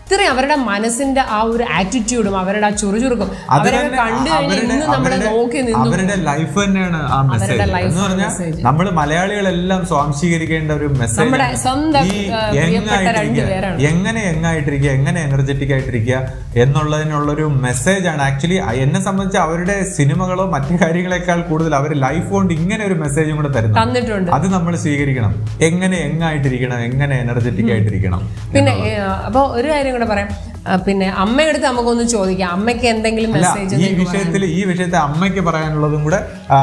[SPEAKER 1] അത്രയും അവരുടെ മനസ്സിന്റെ ആ ഒരു ആറ്റിറ്റ്യൂഡും അവരുടെ ആ ചുറുചുറുക്കും
[SPEAKER 2] അത്
[SPEAKER 1] അവരൊക്കെ
[SPEAKER 2] തന്നെ
[SPEAKER 1] കണ്ടു കഴിഞ്ഞാൽ
[SPEAKER 2] അവരുടെ
[SPEAKER 1] ഇന്ന് നമ്മളെ
[SPEAKER 2] അവരുടെ-
[SPEAKER 1] നോക്കി നിന്നു
[SPEAKER 2] അവരുടെ ലൈഫ് തന്നെയാണ് ആ മെസ്സേജ്
[SPEAKER 1] life
[SPEAKER 2] എന്ന് പറഞ്ഞാൽ
[SPEAKER 1] message.
[SPEAKER 2] നമ്മൾ മലയാളികളെല്ലാം സ്വാംശീകരിക്കേണ്ട ഒരു മെസ്സേജ്
[SPEAKER 1] നമ്മുടെ സ്വന്തം, ആ, പ്രിയപ്പെട്ട രണ്ടുപേരാണ്.
[SPEAKER 2] എങ്ങനെ യങ്ങായിട്ടിരിക്കുക എങ്ങനെ എനർജറ്റിക് ആയിട്ടിരിക്കുക എന്നുള്ളതിനുള്ളൊരു മെസ്സേജ് ആണ് ആക്ച്വലി എന്നെ സംബന്ധിച്ച് അവരുടെ സിനിമകളോ മറ്റു കാര്യങ്ങളെക്കാൾ കൂടുതൽ അവർ ലൈഫ് കൊണ്ട് ഇങ്ങനെ ഒരു മെസ്സേജും കൂടെ തരുന്നു
[SPEAKER 1] തന്നിട്ടുണ്ട്
[SPEAKER 2] അത് നമ്മൾ സ്വീകരിക്കണം എങ്ങനെ യങ്ങായിട്ടിരിക്കണം എങ്ങനെ എനർജറ്റിക് ആയിട്ടിരിക്കണം
[SPEAKER 1] പിന്നെ അപ്പോൾ ഒരു കാര്യം കൂടെ പറയാം ആ, പിന്നെ അമ്മയടുത്ത് നമുക്കൊന്ന് ചോദിക്കാം അമ്മയ്ക്ക് എന്തെങ്കിലും
[SPEAKER 2] അല്ല
[SPEAKER 1] മെസ്സേജ്
[SPEAKER 2] ഈ വിഷയത്തിൽ ഈ വിഷയത്തെ അമ്മയ്ക്ക് പറയാനുള്ളതും കൂടെ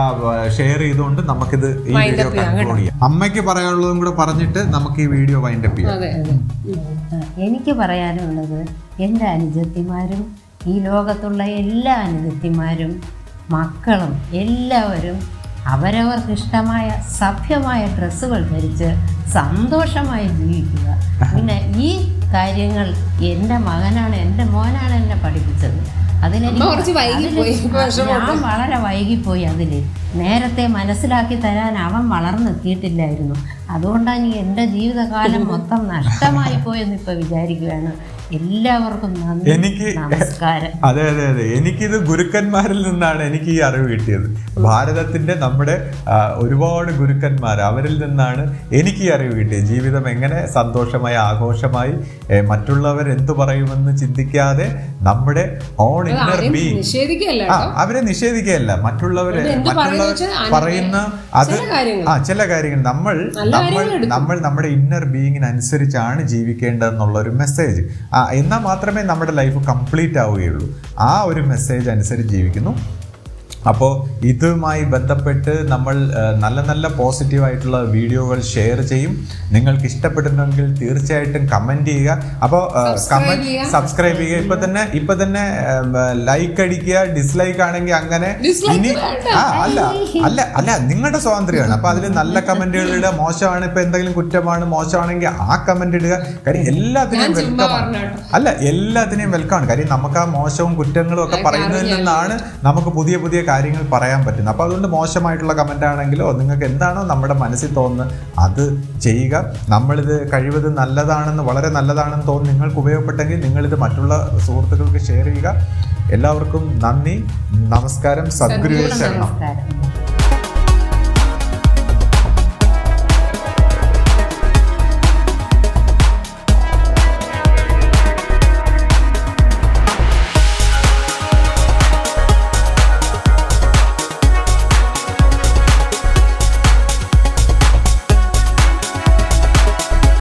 [SPEAKER 2] ഷെയർ ചെയ്തുകൊണ്ട് നമുക്കിത് ഈ വീഡിയോ കൺക്ലൂഡ് ചെയ്യാം അമ്മയ്ക്ക് പറയാനുള്ളതും കൂടെ പറഞ്ഞിട്ട് നമുക്ക് ഈ വീഡിയോ വൈൻഡപ്പ് ചെയ്യാം
[SPEAKER 1] അതെ അതെ
[SPEAKER 3] ആ, എനിക്ക് പറയാനുള്ളത് എൻ്റെ അനുജത്തിമാരും ഈ ലോകത്തുള്ള എല്ലാ അനുജത്തിമാരും മക്കളും എല്ലാവരും അവരവർക്ക് ഇഷ്ടമായ സഭ്യമായ ഡ്രസ്സുകൾ ധരിച്ച് സന്തോഷമായി ജീവിക്കുക പിന്നെ ഈ കാര്യങ്ങൾ എൻ്റെ മകനാണ് എൻ്റെ മോനാണ് എന്നെ പഠിപ്പിച്ചത് അതിലെനിക്ക്
[SPEAKER 1] കുറച്ച് വൈകിപ്പോയി.
[SPEAKER 3] അതില് ഞാൻ വളരെ വൈകിപ്പോയി അതിൽ നേരത്തെ മനസ്സിലാക്കി തരാൻ അവൻ വളർന്നെത്തിയിട്ടില്ലായിരുന്നു അതുകൊണ്ടാണ് ഈ എൻ്റെ ജീവിതകാലം മൊത്തം നഷ്ടമായി പോയെന്ന് ഇപ്പൊ വിചാരിക്കുകയാണ് എല്ലാവർക്കും നന്ദി
[SPEAKER 2] എനിക്ക്
[SPEAKER 3] നമസ്കാരം
[SPEAKER 2] അതെ അതെ അതെ എനിക്കിത് ഗുരുക്കന്മാരിൽ നിന്നാണ് എനിക്ക് ഈ അറിവ് കിട്ടിയത് ഭാരതത്തിന്റെ നമ്മുടെ ആ, ഒരുപാട് ഗുരുക്കന്മാർ അവരിൽ നിന്നാണ് എനിക്ക് ഈ അറിവ് കിട്ടിയത് ജീവിതം എങ്ങനെ സന്തോഷമായി ആഘോഷമായി ഏ, മറ്റുള്ളവർ എന്തു പറയുമെന്ന് ചിന്തിക്കാതെ നമ്മുടെ ഓൺ ഇന്നർ
[SPEAKER 1] ആരെയും
[SPEAKER 2] ബീങ്
[SPEAKER 1] നിഷേധിക്കല്ല
[SPEAKER 2] ആ അവരെ നിഷേധിക്കുകയല്ല മറ്റുള്ളവരെ
[SPEAKER 1] എന്ത് പറയുന്നത്
[SPEAKER 2] മറ്റുള്ളവർ
[SPEAKER 1] വെച്ചാൽ അന-
[SPEAKER 2] പറയുന്ന അത്
[SPEAKER 1] ചില കാര്യങ്ങൾ.
[SPEAKER 2] ആ ചില കാര്യങ്ങൾ നമ്മൾ നമ്മൾ നമ്മൾ നമ്മുടെ ഇന്നർ ബീയിങ്ങിനനുസരിച്ചാണ് ജീവിക്കേണ്ടതെന്നുള്ള ഒരു മെസ്സേജ് ആ എന്നാൽ മാത്രമേ നമ്മുടെ ലൈഫ് കംപ്ലീറ്റ് ആവുകയുള്ളൂ ആ ഒരു മെസ്സേജ് അനുസരിച്ച് ജീവിക്കുന്നു അപ്പോൾ ഇതുമായി ബന്ധപ്പെട്ട് നമ്മൾ ആ, നല്ല നല്ല പോസിറ്റീവായിട്ടുള്ള വീഡിയോകൾ ഷെയർ ചെയ്യും നിങ്ങൾക്ക് ഇഷ്ടപ്പെടുന്നെങ്കിൽ തീർച്ചയായിട്ടും കമൻറ്റ് ചെയ്യുക അപ്പോൾ കമൻറ്റ്
[SPEAKER 1] ചെയ്യുക.
[SPEAKER 2] സബ്സ്ക്രൈബ് ചെയ്യുക ഇപ്പൊ തന്നെ ഇപ്പൊ തന്നെ ലൈക്ക് അടിക്കുക ഡിസ്ലൈക്ക് ആണെങ്കിൽ അങ്ങനെ
[SPEAKER 1] Dislike
[SPEAKER 2] ഇനി
[SPEAKER 1] വേണ്ട.
[SPEAKER 2] ആ അല്ല അല്ല അല്ല നിങ്ങളുടെ സ്വാതന്ത്ര്യമാണ് അപ്പൊ അതിൽ നല്ല കമന്റുകൾ ഇടുക മോശമാണ് ഇപ്പൊ എന്തെങ്കിലും കുറ്റമാണ് മോശമാണെങ്കിൽ ആ കമന്റ് ഇടുക കാര്യം എല്ലാത്തിനെയും
[SPEAKER 1] ചുമ്മാ
[SPEAKER 2] വെൽക്കം ആണ്
[SPEAKER 1] പറഞ്ഞതാ.
[SPEAKER 2] അല്ല എല്ലാത്തിനെയും വെൽക്കം ആണ് കാര്യം നമുക്ക് ആ മോശവും കുറ്റങ്ങളും ഒക്കെ പറയുന്നതിൽ നിന്നാണ് നമുക്ക് പുതിയ പുതിയ കാര്യങ്ങൾ പറയാൻ പറ്റുന്നത് അപ്പൊ അതുകൊണ്ട് മോശമായിട്ടുള്ള കമന്റ് ആണെങ്കിലോ നിങ്ങൾക്ക് എന്താണോ നമ്മുടെ മനസ്സിൽ തോന്നുന്നത് അത് ചെയ്യുക നമ്മളിത് കഴിവത് നല്ലതാണെന്ന് വളരെ നല്ലതാണെന്ന് തോന്നുന്നു നിങ്ങൾക്ക് ഉപയോഗപ്പെട്ടെങ്കിൽ നിങ്ങളിത് മറ്റുള്ള സുഹൃത്തുക്കൾക്ക് ഷെയർ ചെയ്യുക എല്ലാവർക്കും നന്ദി നമസ്കാരം സദ്ഗുരു ശരണം
[SPEAKER 3] നമസ്കാരം